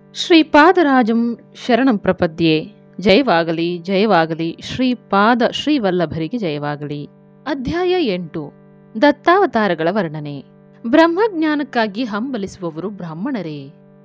ಶ್ರೀಪಾದರಾಜಂ ಶರಣಂ ಪ್ರಪದ್ಯೆ ಜಯವಾಗಲಿ ಜಯವಾಗಲಿ ಶ್ರೀಪಾದ ಶ್ರೀವಲ್ಲಭರಿಗೆ ಜಯವಾಗಲಿ ಅಧ್ಯಾಯ ಎಂಟು ದತ್ತಾವತಾರಗಳ ವರ್ಣನೆ ಬ್ರಹ್ಮಜ್ಞಾನಕ್ಕಾಗಿ ಹಂಬಲಿಸುವವರು ಬ್ರಾಹ್ಮಣರೇ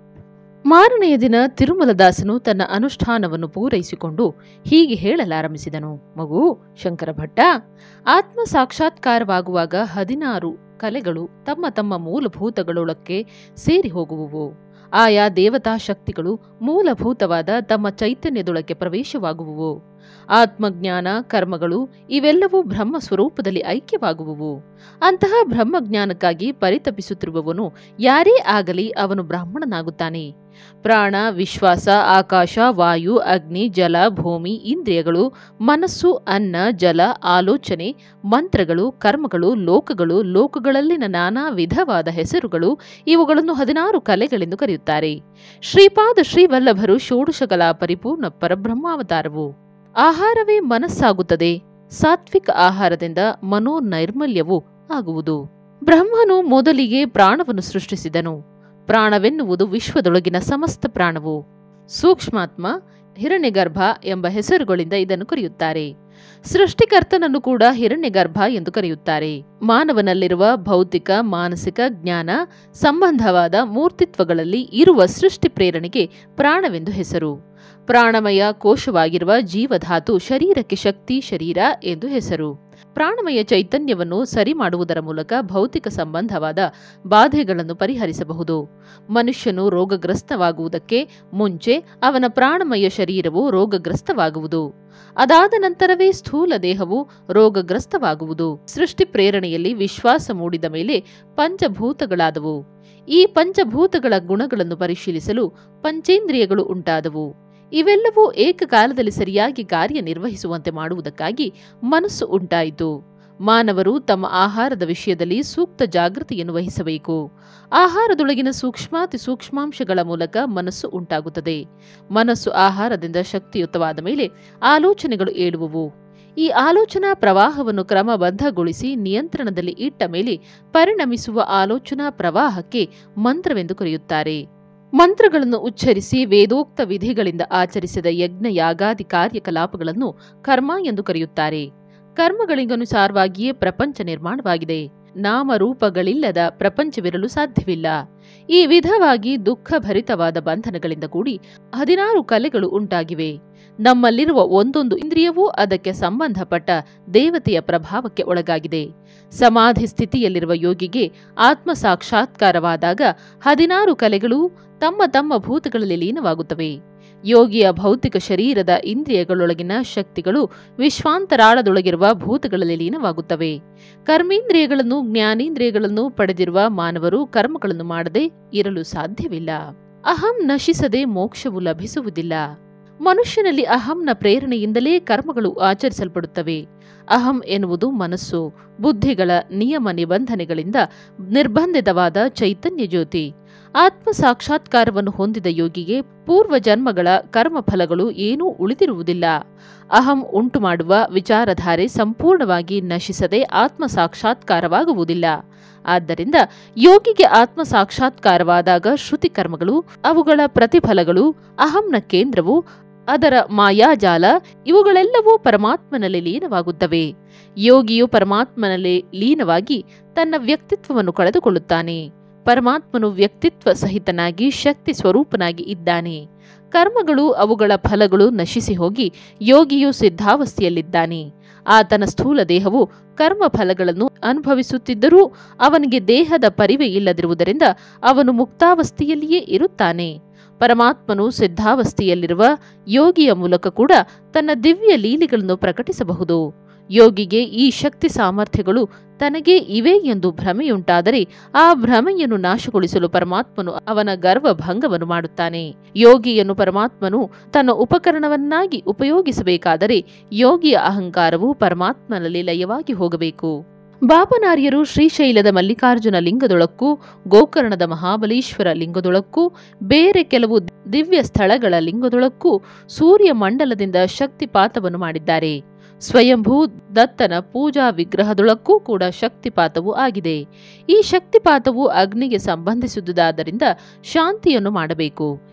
ಮಾರನೆಯ ದಿನ ತಿರುಮಲದಾಸನು ತನ್ನ ಅನುಷ್ಠಾನವನ್ನು ಪೂರೈಸಿಕೊಂಡು ಹೀಗೆ ಹೇಳಲಾರಂಭಿಸಿದನು ಮಗು ಶಂಕರ ಭಟ್ಟ ಆತ್ಮ ಸಾಕ್ಷಾತ್ಕಾರವಾಗುವಾಗ ಹದಿನಾರು ಕಲೆಗಳು ತಮ್ಮ ತಮ್ಮ ಮೂಲಭೂತಗಳೊಳಕ್ಕೆ ಸೇರಿ ಹೋಗುವುವು ಆಯಾ ದೇವತಾ ಶಕ್ತಿಗಳು ಮೂಲಭೂತವಾದ ತಮ್ಮ ಚೈತನ್ಯದೊಳಕ್ಕೆ ಪ್ರವೇಶವಾಗುವುವು ಆತ್ಮಜ್ಞಾನ ಕರ್ಮಗಳು ಇವೆಲ್ಲವೂ ಬ್ರಹ್ಮ ಸ್ವರೂಪದಲ್ಲಿ ಐಕ್ಯವಾಗುವುವು ಅಂತಹ ಬ್ರಹ್ಮಜ್ಞಾನಕ್ಕಾಗಿ ಪರಿತಪಿಸುತ್ತಿರುವವನು ಯಾರೇ ಆಗಲಿ ಅವನು ಬ್ರಾಹ್ಮಣನಾಗುತ್ತಾನೆ ಪ್ರಾಣ ವಿಶ್ವಾಸ ಆಕಾಶ ವಾಯು ಅಗ್ನಿ ಜಲ ಭೂಮಿ ಇಂದ್ರಿಯಗಳು ಮನಸ್ಸು ಅನ್ನ ಜಲ ಆಲೋಚನೆ ಮಂತ್ರಗಳು ಕರ್ಮಗಳು ಲೋಕಗಳು ಲೋಕಗಳಲ್ಲಿನ ನಾನಾ ವಿಧವಾದ ಹೆಸರುಗಳು ಇವುಗಳನ್ನು ಹದಿನಾರು ಕಲೆಗಳೆಂದು ಕರೆಯುತ್ತಾರೆ ಶ್ರೀಪಾದ ಶ್ರೀವಲ್ಲಭರು ಷೋಡಶಕಲಾ ಪರಿಪೂರ್ಣ ಪರಬ್ರಹ್ಮಾವತಾರವು ಆಹಾರವೇ ಮನಸ್ಸಾಗುತ್ತದೆ ಸಾತ್ವಿಕ ಆಹಾರದಿಂದ ಮನೋನೈರ್ಮಲ್ಯವು ಆಗುವುದು ಬ್ರಹ್ಮನು ಮೊದಲಿಗೆ ಪ್ರಾಣವನ್ನು ಸೃಷ್ಟಿಸಿದನು ಪ್ರಾಣವೆನ್ನುವುದು ವಿಶ್ವದೊಳಗಿನ ಸಮಸ್ತ ಪ್ರಾಣವು ಸೂಕ್ಷ್ಮಾತ್ಮ ಹಿರಣ್ಯಗರ್ಭ ಎಂಬ ಹೆಸರುಗಳಿಂದ ಇದನ್ನು ಕರೆಯುತ್ತಾರೆ ಸೃಷ್ಟಿಕರ್ತನನ್ನು ಕೂಡ ಹಿರಣ್ಯಗರ್ಭ ಎಂದು ಕರೆಯುತ್ತಾರೆ ಮಾನವನಲ್ಲಿರುವ ಭೌತಿಕ ಮಾನಸಿಕ ಜ್ಞಾನ ಸಂಬಂಧವಾದ ಮೂರ್ತಿತ್ವಗಳಲ್ಲಿ ಇರುವ ಸೃಷ್ಟಿ ಪ್ರೇರಣೆಗೆ ಪ್ರಾಣವೆಂದು ಹೆಸರು ಪ್ರಾಣಮಯ ಕೋಶವಾಗಿರುವ ಜೀವಧಾತು ಶರೀರಕ್ಕೆ ಶಕ್ತಿ ಶರೀರ ಎಂದು ಹೆಸರು ಪ್ರಾಣಮಯ ಚೈತನ್ಯವನ್ನು ಸರಿ ಮಾಡುವುದರ ಮೂಲಕ ಭೌತಿಕ ಸಂಬಂಧವಾದ ಬಾಧೆಗಳನ್ನು ಪರಿಹರಿಸಬಹುದು ಮನುಷ್ಯನು ರೋಗಗ್ರಸ್ತವಾಗುವುದಕ್ಕೆ ಮುಂಚೆ ಅವನ ಪ್ರಾಣಮಯ ಶರೀರವು ರೋಗಗ್ರಸ್ತವಾಗುವುದು ಅದಾದ ನಂತರವೇ ಸ್ಥೂಲ ದೇಹವು ರೋಗಗ್ರಸ್ತವಾಗುವುದು ಸೃಷ್ಟಿ ಪ್ರೇರಣೆಯಲ್ಲಿ ವಿಶ್ವಾಸ ಮೂಡಿದ ಮೇಲೆ ಪಂಚಭೂತಗಳಾದವು ಈ ಪಂಚಭೂತಗಳ ಗುಣಗಳನ್ನು ಪರಿಶೀಲಿಸಲು ಪಂಚೇಂದ್ರಿಯಗಳು ಉಂಟಾದವು ಇವೆಲ್ಲವೂ ಏಕಕಾಲದಲ್ಲಿ ಸರಿಯಾಗಿ ಕಾರ್ಯನಿರ್ವಹಿಸುವಂತೆ ಮಾಡುವುದಕ್ಕಾಗಿ ಮನಸ್ಸು ಉಂಟಾಯಿತು ಮಾನವರು ತಮ್ಮ ಆಹಾರದ ವಿಷಯದಲ್ಲಿ ಸೂಕ್ತ ಜಾಗೃತಿಯನ್ನು ವಹಿಸಬೇಕು ಆಹಾರದೊಳಗಿನ ಸೂಕ್ಷ್ಮಾತಿ ಸೂಕ್ಷ್ಮಾಂಶಗಳ ಮೂಲಕ ಮನಸ್ಸು ಉಂಟಾಗುತ್ತದೆ ಮನಸ್ಸು ಆಹಾರದಿಂದ ಶಕ್ತಿಯುತವಾದ ಮೇಲೆ ಆಲೋಚನೆಗಳು ಏಳುವುವು ಈ ಆಲೋಚನಾ ಪ್ರವಾಹವನ್ನು ಕ್ರಮಬದ್ಧಗೊಳಿಸಿ ನಿಯಂತ್ರಣದಲ್ಲಿ ಇಟ್ಟ ಮೇಲೆ ಪರಿಣಮಿಸುವ ಆಲೋಚನಾ ಪ್ರವಾಹಕ್ಕೆ ಮಂತ್ರವೆಂದು ಕರೆಯುತ್ತಾರೆ ಮಂತ್ರಗಳನ್ನು ಉಚ್ಚರಿಸಿ ವೇದೋಕ್ತ ವಿಧಿಗಳಿಂದ ಆಚರಿಸಿದ ಯಜ್ಞ ಯಾಗಾದಿ ಕಾರ್ಯಕಲಾಪಗಳನ್ನು ಕರ್ಮ ಎಂದು ಕರೆಯುತ್ತಾರೆ ಕರ್ಮಗಳಿಗನುಸಾರವಾಗಿಯೇ ಪ್ರಪಂಚ ನಿರ್ಮಾಣವಾಗಿದೆ ನಾಮರೂಪಗಳಿಲ್ಲದ ಪ್ರಪಂಚವಿರಲು ಸಾಧ್ಯವಿಲ್ಲ ಈ ವಿಧವಾಗಿ ದುಃಖಭರಿತವಾದ ಬಂಧನಗಳಿಂದ ಕೂಡಿ ಹದಿನಾರು ಕಲೆಗಳು ಉಂಟಾಗಿವೆ ನಮ್ಮಲ್ಲಿರುವ ಒಂದೊಂದು ಇಂದ್ರಿಯವೂ ಅದಕ್ಕೆ ಸಂಬಂಧಪಟ್ಟ ದೇವತೆಯ ಪ್ರಭಾವಕ್ಕೆ ಒಳಗಾಗಿದೆ ಸಮಾಧಿ ಸ್ಥಿತಿಯಲ್ಲಿರುವ ಯೋಗಿಗೆ ಆತ್ಮ ಸಾಕ್ಷಾತ್ಕಾರವಾದಾಗ ಹದಿನಾರು ಕಲೆಗಳು ತಮ್ಮ ತಮ್ಮ ಭೂತಗಳಲ್ಲಿ ಲೀನವಾಗುತ್ತವೆ ಯೋಗಿಯ ಭೌತಿಕ ಶರೀರದ ಇಂದ್ರಿಯಗಳೊಳಗಿನ ಶಕ್ತಿಗಳು ವಿಶ್ವಾಂತರಾಳದೊಳಗಿರುವ ಭೂತಗಳಲ್ಲಿ ಲೀನವಾಗುತ್ತವೆ ಕರ್ಮೇಂದ್ರಿಯಗಳನ್ನು ಜ್ಞಾನೇಂದ್ರಿಯಗಳನ್ನು ಪಡೆದಿರುವ ಮಾನವರು ಕರ್ಮಗಳನ್ನು ಮಾಡದೆ ಇರಲು ಸಾಧ್ಯವಿಲ್ಲ ಅಹಂ ನಶಿಸದೆ ಮೋಕ್ಷವು ಲಭಿಸುವುದಿಲ್ಲ ಮನುಷ್ಯನಲ್ಲಿ ಅಹಂನ ಪ್ರೇರಣೆಯಿಂದಲೇ ಕರ್ಮಗಳು ಆಚರಿಸಲ್ಪಡುತ್ತವೆ ಅಹಂ ಎನ್ನುವುದು ಮನಸ್ಸು ಬುದ್ಧಿಗಳ ನಿಯಮ ನಿಬಂಧನೆಗಳಿಂದ ನಿರ್ಬಂಧಿತವಾದ ಚೈತನ್ಯ ಜ್ಯೋತಿ ಆತ್ಮ ಸಾಕ್ಷಾತ್ಕಾರವನ್ನು ಹೊಂದಿದ ಯೋಗಿಗೆ ಪೂರ್ವ ಜನ್ಮಗಳ ಕರ್ಮಫಲಗಳು ಏನೂ ಉಳಿದಿರುವುದಿಲ್ಲ ಅಹಂ ಉಂಟು ಮಾಡುವ ವಿಚಾರಧಾರೆ ಸಂಪೂರ್ಣವಾಗಿ ನಶಿಸದೆ ಆತ್ಮ ಸಾಕ್ಷಾತ್ಕಾರವಾಗುವುದಿಲ್ಲ ಆದ್ದರಿಂದ ಯೋಗಿಗೆ ಆತ್ಮ ಸಾಕ್ಷಾತ್ಕಾರವಾದಾಗ ಶ್ರುತಿ ಕರ್ಮಗಳು ಅವುಗಳ ಪ್ರತಿಫಲಗಳು ಅಹಂನ ಕೇಂದ್ರವು ಅದರ ಮಾಯಾಜಾಲ ಇವುಗಳೆಲ್ಲವೂ ಪರಮಾತ್ಮನಲ್ಲಿ ಲೀನವಾಗುತ್ತವೆ ಯೋಗಿಯು ಪರಮಾತ್ಮನಲ್ಲಿ ಲೀನವಾಗಿ ತನ್ನ ವ್ಯಕ್ತಿತ್ವವನ್ನು ಕಳೆದುಕೊಳ್ಳುತ್ತಾನೆ ಪರಮಾತ್ಮನು ವ್ಯಕ್ತಿತ್ವ ಸಹಿತನಾಗಿ ಶಕ್ತಿ ಸ್ವರೂಪನಾಗಿ ಇದ್ದಾನೆ ಕರ್ಮಗಳು ಅವುಗಳ ಫಲಗಳು ನಶಿಸಿ ಹೋಗಿ ಯೋಗಿಯು ಸಿದ್ಧಾವಸ್ಥೆಯಲ್ಲಿದ್ದಾನೆ ಆತನ ಸ್ಥೂಲ ದೇಹವು ಕರ್ಮ ಫಲಗಳನ್ನು ಅನುಭವಿಸುತ್ತಿದ್ದರೂ ಅವನಿಗೆ ದೇಹದ ಪರಿವೆ ಇಲ್ಲದಿರುವುದರಿಂದ ಅವನು ಮುಕ್ತಾವಸ್ಥೆಯಲ್ಲಿಯೇ ಇರುತ್ತಾನೆ ಪರಮಾತ್ಮನು ಸಿದ್ಧಾವಸ್ಥೆಯಲ್ಲಿರುವ ಯೋಗಿಯ ಮೂಲಕ ಕೂಡ ತನ್ನ ದಿವ್ಯ ಲೀಲೆಗಳನ್ನು ಪ್ರಕಟಿಸಬಹುದು ಯೋಗಿಗೆ ಈ ಶಕ್ತಿ ಸಾಮರ್ಥ್ಯಗಳು ತನಗೇ ಇವೆ ಎಂದು ಭ್ರಮೆಯುಂಟಾದರೆ ಆ ಭ್ರಮೆಯನ್ನು ನಾಶಗೊಳಿಸಲು ಪರಮಾತ್ಮನು ಅವನ ಗರ್ವ ಭಂಗವನ್ನು ಮಾಡುತ್ತಾನೆ ಯೋಗಿಯನ್ನು ಪರಮಾತ್ಮನು ತನ್ನ ಉಪಕರಣವನ್ನಾಗಿ ಉಪಯೋಗಿಸಬೇಕಾದರೆ ಯೋಗಿಯ ಅಹಂಕಾರವು ಪರಮಾತ್ಮನಲ್ಲಿ ಲಯವಾಗಿ ಹೋಗಬೇಕು ಬಾಬನಾರ್ಯರು ಶ್ರೀಶೈಲದ ಮಲ್ಲಿಕಾರ್ಜುನ ಲಿಂಗದೊಳಕ್ಕೂ ಗೋಕರ್ಣದ ಮಹಾಬಲೇಶ್ವರ ಲಿಂಗದೊಳಕ್ಕೂ ಬೇರೆ ಕೆಲವು ದಿವ್ಯ ಸ್ಥಳಗಳ ಲಿಂಗದೊಳಕ್ಕೂ ಸೂರ್ಯ ಮಂಡಲದಿಂದ ಶಕ್ತಿಪಾತವನ್ನು ಮಾಡಿದ್ದಾರೆ ಸ್ವಯಂಭೂ ದತ್ತನ ಪೂಜಾ ವಿಗ್ರಹದೊಳಕ್ಕೂ ಕೂಡ ಶಕ್ತಿಪಾತವು ಆಗಿದೆ ಈ ಶಕ್ತಿಪಾತವು ಅಗ್ನಿಗೆ ಸಂಬಂಧಿಸಿದುದಾದ್ದರಿಂದ ಶಾಂತಿಯನ್ನು ಮಾಡಬೇಕು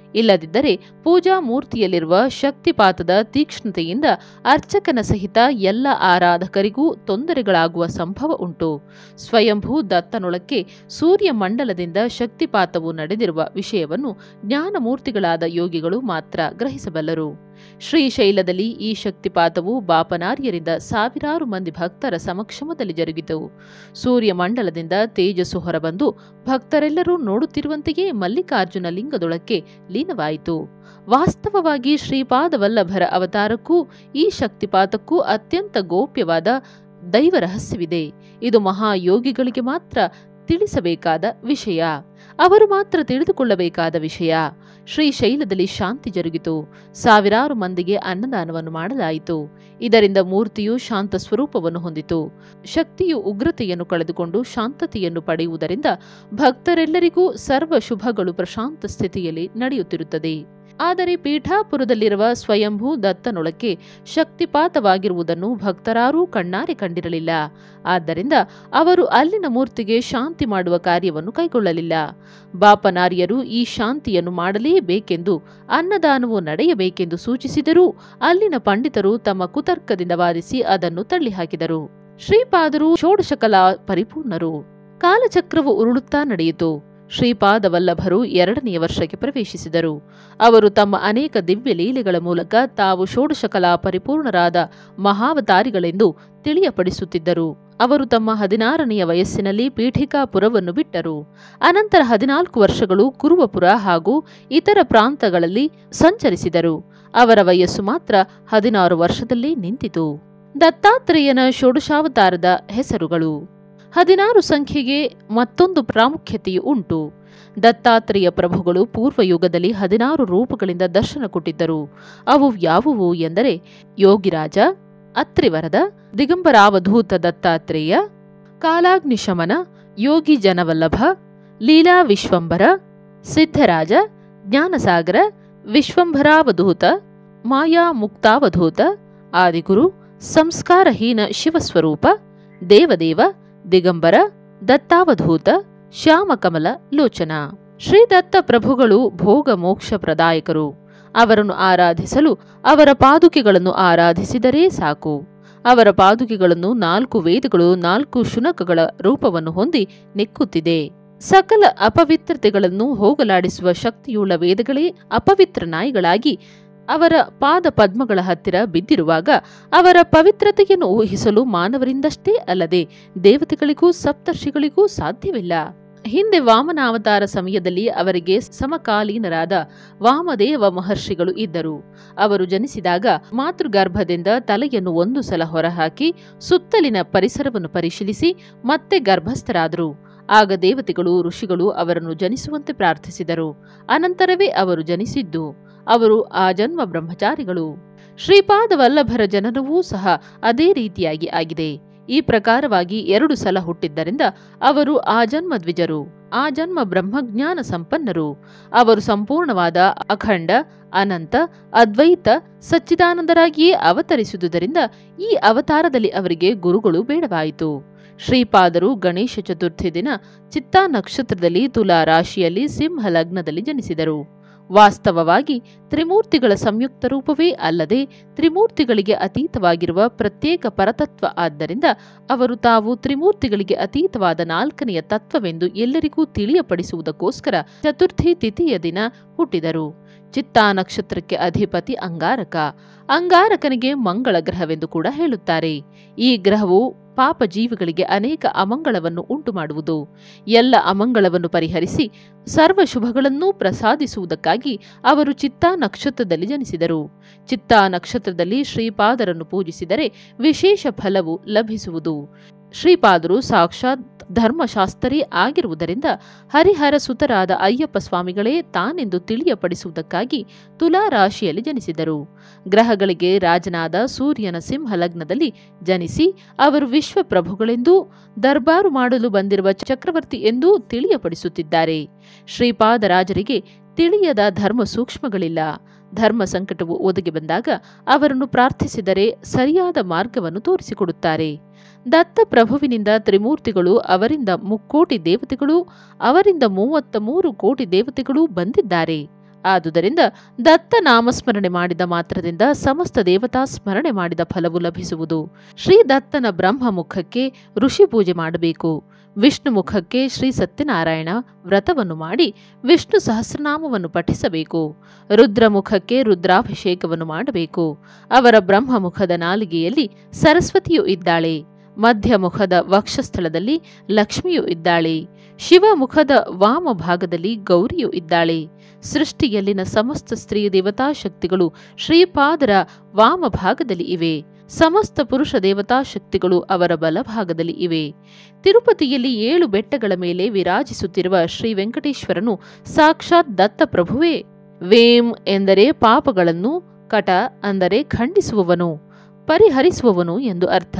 ಇಲ್ಲದಿದ್ದರೆ ಪೂಜಾ ಮೂರ್ತಿಯಲ್ಲಿರುವ ಶಕ್ತಿಪಾತದ ತೀಕ್ಷ್ಣತೆಯಿಂದ ಅರ್ಚಕನ ಸಹಿತ ಎಲ್ಲ ಆರಾಧಕರಿಗೂ ತೊಂದರೆಗಳಾಗುವ ಸಂಭವ ಉಂಟು ಸ್ವಯಂಭೂ ದತ್ತನೊಳಕ್ಕೆ ಸೂರ್ಯ ಮಂಡಲದಿಂದ ಶಕ್ತಿಪಾತವು ನಡೆದಿರುವ ವಿಷಯವನ್ನು ಜ್ಞಾನಮೂರ್ತಿಗಳಾದ ಯೋಗಿಗಳು ಮಾತ್ರ ಗ್ರಹಿಸಬಲ್ಲರು ಶ್ರೀಶೈಲದಲ್ಲಿ ಈ ಶಕ್ತಿಪಾತವು ಬಾಪನಾರ್ಯರಿಂದ ಸಾವಿರಾರು ಮಂದಿ ಭಕ್ತರ ಸಮಕ್ಷಮದಲ್ಲಿ ಜರುಗಿತು ಸೂರ್ಯ ಮಂಡಲದಿಂದ ತೇಜಸ್ಸು ಹೊರಬಂದು ಭಕ್ತರೆಲ್ಲರೂ ನೋಡುತ್ತಿರುವಂತೆಯೇ ಮಲ್ಲಿಕಾರ್ಜುನ ಲಿಂಗದೊಳಕ್ಕೆ ಲೀನವಾಯಿತು ವಾಸ್ತವವಾಗಿ ಶ್ರೀಪಾದವಲ್ಲಭರ ಅವತಾರಕ್ಕೂ ಈ ಶಕ್ತಿಪಾತಕ್ಕೂ ಅತ್ಯಂತ ಗೋಪ್ಯವಾದ ದೈವ ರಹಸ್ಯವಿದೆ ಇದು ಮಹಾಯೋಗಿಗಳಿಗೆ ಮಾತ್ರ ತಿಳಿಸಬೇಕಾದ ವಿಷಯ ಅವರು ಮಾತ್ರ ತಿಳಿದುಕೊಳ್ಳಬೇಕಾದ ವಿಷಯ ಶ್ರೀಶೈಲದಲ್ಲಿ ಶಾಂತಿ ಜರುಗಿತು ಸಾವಿರಾರು ಮಂದಿಗೆ ಅನ್ನದಾನವನ್ನು ಮಾಡಲಾಯಿತು ಇದರಿಂದ ಮೂರ್ತಿಯು ಶಾಂತ ಸ್ವರೂಪವನ್ನು ಹೊಂದಿತು ಶಕ್ತಿಯು ಉಗ್ರತೆಯನ್ನು ಕಳೆದುಕೊಂಡು ಶಾಂತತೆಯನ್ನು ಪಡೆಯುವುದರಿಂದ ಭಕ್ತರೆಲ್ಲರಿಗೂ ಸರ್ವ ಶುಭಗಳು ಪ್ರಶಾಂತ ಸ್ಥಿತಿಯಲ್ಲಿ ನಡೆಯುತ್ತಿರುತ್ತದೆ ಆದರೆ ಪೀಠಾಪುರದಲ್ಲಿರುವ ಸ್ವಯಂಭೂ ದತ್ತನೊಳಕ್ಕೆ ಶಕ್ತಿಪಾತವಾಗಿರುವುದನ್ನು ಭಕ್ತರಾರೂ ಕಣ್ಣಾರೆ ಕಂಡಿರಲಿಲ್ಲ ಆದ್ದರಿಂದ ಅವರು ಅಲ್ಲಿನ ಮೂರ್ತಿಗೆ ಶಾಂತಿ ಮಾಡುವ ಕಾರ್ಯವನ್ನು ಕೈಗೊಳ್ಳಲಿಲ್ಲ ಬಾಪನಾರ್ಯರು ಈ ಶಾಂತಿಯನ್ನು ಮಾಡಲೇಬೇಕೆಂದು ಅನ್ನದಾನವು ನಡೆಯಬೇಕೆಂದು ಸೂಚಿಸಿದರೂ ಅಲ್ಲಿನ ಪಂಡಿತರು ತಮ್ಮ ಕುತರ್ಕದಿಂದ ವಾದಿಸಿ ಅದನ್ನು ತಳ್ಳಿಹಾಕಿದರು ಶ್ರೀಪಾದರು ಷೋಡಶಕಲಾ ಪರಿಪೂರ್ಣರು ಕಾಲಚಕ್ರವು ಉರುಳುತ್ತಾ ನಡೆಯಿತು ಶ್ರೀಪಾದವಲ್ಲಭರು ಎರಡನೆಯ ವರ್ಷಕ್ಕೆ ಪ್ರವೇಶಿಸಿದರು ಅವರು ತಮ್ಮ ಅನೇಕ ದಿವ್ಯ ಲೀಲೆಗಳ ಮೂಲಕ ತಾವು ಷೋಡಶಕಲಾ ಪರಿಪೂರ್ಣರಾದ ಮಹಾವತಾರಿಗಳೆಂದು ತಿಳಿಯಪಡಿಸುತ್ತಿದ್ದರು ಅವರು ತಮ್ಮ ಹದಿನಾರನೆಯ ವಯಸ್ಸಿನಲ್ಲಿ ಪೀಠಿಕಾಪುರವನ್ನು ಬಿಟ್ಟರು ಅನಂತರ ಹದಿನಾಲ್ಕು ವರ್ಷಗಳು ಕುರುವಪುರ ಹಾಗೂ ಇತರ ಪ್ರಾಂತಗಳಲ್ಲಿ ಸಂಚರಿಸಿದರು ಅವರ ವಯಸ್ಸು ಮಾತ್ರ ಹದಿನಾರು ವರ್ಷದಲ್ಲಿ ನಿಂತಿತು ದತ್ತಾತ್ರೇಯನ ಷೋಡಶಾವತಾರದ ಹೆಸರುಗಳು ಹದಿನಾರು ಸಂಖ್ಯೆಗೆ ಮತ್ತೊಂದು ಪ್ರಾಮುಖ್ಯತೆಯು ಉಂಟು ದತ್ತಾತ್ರೇಯ ಪ್ರಭುಗಳು ಪೂರ್ವಯುಗದಲ್ಲಿ ಹದಿನಾರು ರೂಪಗಳಿಂದ ದರ್ಶನ ಕೊಟ್ಟಿದ್ದರು ಅವು ಯಾವುವು ಎಂದರೆ ಯೋಗಿರಾಜ ಅತ್ರಿವರದ ದಿಗಂಬರಾವಧೂತ ದತ್ತಾತ್ರೇಯ ಕಾಲಾಗ್ನಿಶಮನ ಯೋಗಿ ಜನವಲ್ಲಭ ಲೀಲಾ ವಿಶ್ವಂಭರ ಸಿದ್ಧರಾಜ ಜ್ಞಾನಸಾಗರ ವಿಶ್ವಂಭರಾವಧೂತ ಮಾಯಾ ಮುಕ್ತಾವಧೂತ ಆದಿಗುರು ಸಂಸ್ಕಾರಹೀನ ಶಿವಸ್ವರೂಪ ದೇವದೇವ ದಿಗಂಬರ ದತ್ತಾವಧೂತ ಶ್ಯಾಮಕಮಲ ಲೋಚನ ಶ್ರೀದತ್ತ ಪ್ರಭುಗಳು ಭೋಗ ಮೋಕ್ಷ ಪ್ರದಾಯಕರು ಅವರನ್ನು ಆರಾಧಿಸಲು ಅವರ ಪಾದುಕೆಗಳನ್ನು ಆರಾಧಿಸಿದರೆ ಸಾಕು ಅವರ ಪಾದುಕೆಗಳನ್ನು ನಾಲ್ಕು ವೇದಗಳು ನಾಲ್ಕು ಶುನಕಗಳ ರೂಪವನ್ನು ಹೊಂದಿ ನೆಕ್ಕುತ್ತಿದೆ ಸಕಲ ಅಪವಿತ್ರತೆಗಳನ್ನು ಹೋಗಲಾಡಿಸುವ ಶಕ್ತಿಯುಳ್ಳ ವೇದಗಳೇ ಅಪವಿತ್ರ ನಾಯಿಗಳಾಗಿ ಅವರ ಪಾದ ಪದ್ಮಗಳ ಹತ್ತಿರ ಬಿದ್ದಿರುವಾಗ ಅವರ ಪವಿತ್ರತೆಯನ್ನು ಊಹಿಸಲು ಮಾನವರಿಂದಷ್ಟೇ ಅಲ್ಲದೆ ದೇವತೆಗಳಿಗೂ ಸಪ್ತರ್ಷಿಗಳಿಗೂ ಸಾಧ್ಯವಿಲ್ಲ ಹಿಂದೆ ವಾಮನಾವತಾರ ಸಮಯದಲ್ಲಿ ಅವರಿಗೆ ಸಮಕಾಲೀನರಾದ ವಾಮದೇವ ಮಹರ್ಷಿಗಳು ಇದ್ದರು ಅವರು ಜನಿಸಿದಾಗ ಮಾತೃಗರ್ಭದಿಂದ ತಲೆಯನ್ನು ಒಂದು ಸಲ ಹೊರಹಾಕಿ ಸುತ್ತಲಿನ ಪರಿಸರವನ್ನು ಪರಿಶೀಲಿಸಿ ಮತ್ತೆ ಗರ್ಭಸ್ಥರಾದರು ಆಗ ದೇವತೆಗಳು ಋಷಿಗಳು ಅವರನ್ನು ಜನಿಸುವಂತೆ ಪ್ರಾರ್ಥಿಸಿದರು ಅನಂತರವೇ ಅವರು ಜನಿಸಿದ್ದು ಅವರು ಆ ಜನ್ಮ ಬ್ರಹ್ಮಚಾರಿಗಳು ಶ್ರೀಪಾದ ವಲ್ಲಭರ ಜನನವೂ ಸಹ ಅದೇ ರೀತಿಯಾಗಿ ಆಗಿದೆ ಈ ಪ್ರಕಾರವಾಗಿ ಎರಡು ಸಲ ಹುಟ್ಟಿದ್ದರಿಂದ ಅವರು ಆ ಜನ್ಮ ದ್ವಿಜರು ಆ ಜನ್ಮ ಬ್ರಹ್ಮಜ್ಞಾನ ಸಂಪನ್ನರು ಅವರು ಸಂಪೂರ್ಣವಾದ ಅಖಂಡ ಅನಂತ ಅದ್ವೈತ ಸಚ್ಚಿದಾನಂದರಾಗಿಯೇ ಅವತರಿಸುವುದರಿಂದ ಈ ಅವತಾರದಲ್ಲಿ ಅವರಿಗೆ ಗುರುಗಳು ಬೇಡವಾಯಿತು ಶ್ರೀಪಾದರು ಗಣೇಶ ಚತುರ್ಥಿ ದಿನ ಚಿತ್ತಾ ನಕ್ಷತ್ರದಲ್ಲಿ ತುಲಾ ರಾಶಿಯಲ್ಲಿ ಸಿಂಹ ಲಗ್ನದಲ್ಲಿ ಜನಿಸಿದರು ವಾಸ್ತವವಾಗಿ ತ್ರಿಮೂರ್ತಿಗಳ ಸಂಯುಕ್ತ ರೂಪವೇ ಅಲ್ಲದೆ ತ್ರಿಮೂರ್ತಿಗಳಿಗೆ ಅತೀತವಾಗಿರುವ ಪ್ರತ್ಯೇಕ ಪರತತ್ವ ಆದ್ದರಿಂದ ಅವರು ತಾವು ತ್ರಿಮೂರ್ತಿಗಳಿಗೆ ಅತೀತವಾದ ನಾಲ್ಕನೆಯ ತತ್ವವೆಂದು ಎಲ್ಲರಿಗೂ ತಿಳಿಯಪಡಿಸುವುದಕ್ಕೋಸ್ಕರ ಚತುರ್ಥಿ ತಿಥಿಯ ದಿನ ಹುಟ್ಟಿದರು ಚಿತ್ತಾ ನಕ್ಷತ್ರಕ್ಕೆ ಅಧಿಪತಿ ಅಂಗಾರಕ ಅಂಗಾರಕನಿಗೆ ಮಂಗಳ ಗ್ರಹವೆಂದು ಕೂಡ ಹೇಳುತ್ತಾರೆ ಈ ಗ್ರಹವು ಪಾಪ ಜೀವಿಗಳಿಗೆ ಅನೇಕ ಅಮಂಗಳವನ್ನು ಉಂಟು ಮಾಡುವುದು ಎಲ್ಲ ಅಮಂಗಳವನ್ನು ಪರಿಹರಿಸಿ ಸರ್ವ ಶುಭಗಳನ್ನೂ ಪ್ರಸಾದಿಸುವುದಕ್ಕಾಗಿ ಅವರು ಚಿತ್ತಾ ನಕ್ಷತ್ರದಲ್ಲಿ ಜನಿಸಿದರು ಚಿತ್ತಾ ನಕ್ಷತ್ರದಲ್ಲಿ ಶ್ರೀಪಾದರನ್ನು ಪೂಜಿಸಿದರೆ ವಿಶೇಷ ಫಲವು ಲಭಿಸುವುದು ಶ್ರೀಪಾದರು ಸಾಕ್ಷಾತ್ ಧರ್ಮಶಾಸ್ತ್ರೇ ಆಗಿರುವುದರಿಂದ ಹರಿಹರ ಸುತರಾದ ಅಯ್ಯಪ್ಪ ಸ್ವಾಮಿಗಳೇ ತಾನೆಂದು ತಿಳಿಯಪಡಿಸುವುದಕ್ಕಾಗಿ ತುಲಾ ರಾಶಿಯಲ್ಲಿ ಜನಿಸಿದರು ಗ್ರಹಗಳಿಗೆ ರಾಜನಾದ ಸೂರ್ಯನ ಸಿಂಹ ಲಗ್ನದಲ್ಲಿ ಜನಿಸಿ ಅವರು ವಿಶ್ವಪ್ರಭುಗಳೆಂದೂ ದರ್ಬಾರು ಮಾಡಲು ಬಂದಿರುವ ಚಕ್ರವರ್ತಿ ಎಂದೂ ತಿಳಿಯಪಡಿಸುತ್ತಿದ್ದಾರೆ ಶ್ರೀಪಾದರಾಜರಿಗೆ ತಿಳಿಯದ ಧರ್ಮ ಸೂಕ್ಷ್ಮಗಳಿಲ್ಲ ಧರ್ಮ ಸಂಕಟವು ಒದಗಿ ಬಂದಾಗ ಅವರನ್ನು ಪ್ರಾರ್ಥಿಸಿದರೆ ಸರಿಯಾದ ಮಾರ್ಗವನ್ನು ತೋರಿಸಿಕೊಡುತ್ತಾರೆ ದತ್ತ ಪ್ರಭುವಿನಿಂದ ತ್ರಿಮೂರ್ತಿಗಳು ಅವರಿಂದ ಮುಕ್ಕೋಟಿ ದೇವತೆಗಳು ಅವರಿಂದ ಮೂವತ್ತ ಮೂರು ಕೋಟಿ ದೇವತೆಗಳು ಬಂದಿದ್ದಾರೆ ಆದುದರಿಂದ ದತ್ತ ನಾಮಸ್ಮರಣೆ ಮಾಡಿದ ಮಾತ್ರದಿಂದ ಸಮಸ್ತ ದೇವತಾ ಸ್ಮರಣೆ ಮಾಡಿದ ಫಲವು ಲಭಿಸುವುದು ಶ್ರೀ ದತ್ತನ ಬ್ರಹ್ಮ ಮುಖಕ್ಕೆ ಋಷಿ ಪೂಜೆ ಮಾಡಬೇಕು ವಿಷ್ಣು ಮುಖಕ್ಕೆ ಶ್ರೀ ಸತ್ಯನಾರಾಯಣ ವ್ರತವನ್ನು ಮಾಡಿ ವಿಷ್ಣು ಸಹಸ್ರನಾಮವನ್ನು ಪಠಿಸಬೇಕು ರುದ್ರ ಮುಖಕ್ಕೆ ರುದ್ರಾಭಿಷೇಕವನ್ನು ಮಾಡಬೇಕು ಅವರ ಬ್ರಹ್ಮ ಮುಖದ ನಾಲಿಗೆಯಲ್ಲಿ ಸರಸ್ವತಿಯು ಇದ್ದಾಳೆ ಮಧ್ಯ ಮುಖದ ವಕ್ಷಸ್ಥಳದಲ್ಲಿ ಲಕ್ಷ್ಮಿಯು ಇದ್ದಾಳೆ ಶಿವ ಮುಖದ ವಾಮ ಭಾಗದಲ್ಲಿ ಗೌರಿಯು ಇದ್ದಾಳೆ ಸೃಷ್ಟಿಯಲ್ಲಿನ ಸಮಸ್ತ ಸ್ತ್ರೀ ದೇವತಾ ಶಕ್ತಿಗಳು ಶ್ರೀಪಾದರ ವಾಮ ಭಾಗದಲ್ಲಿ ಇವೆ ಸಮಸ್ತ ಪುರುಷ ದೇವತಾ ಶಕ್ತಿಗಳು ಅವರ ಬಲಭಾಗದಲ್ಲಿ ಇವೆ ತಿರುಪತಿಯಲ್ಲಿ ಏಳು ಬೆಟ್ಟಗಳ ಮೇಲೆ ವಿರಾಜಿಸುತ್ತಿರುವ ಶ್ರೀ ವೆಂಕಟೇಶ್ವರನು ಸಾಕ್ಷಾತ್ ದತ್ತ ಪ್ರಭುವೇ ವೇಂ ಎಂದರೆ ಪಾಪಗಳನ್ನು ಕಟ ಅಂದರೆ ಖಂಡಿಸುವವನು ಪರಿಹರಿಸುವವನು ಎಂದು ಅರ್ಥ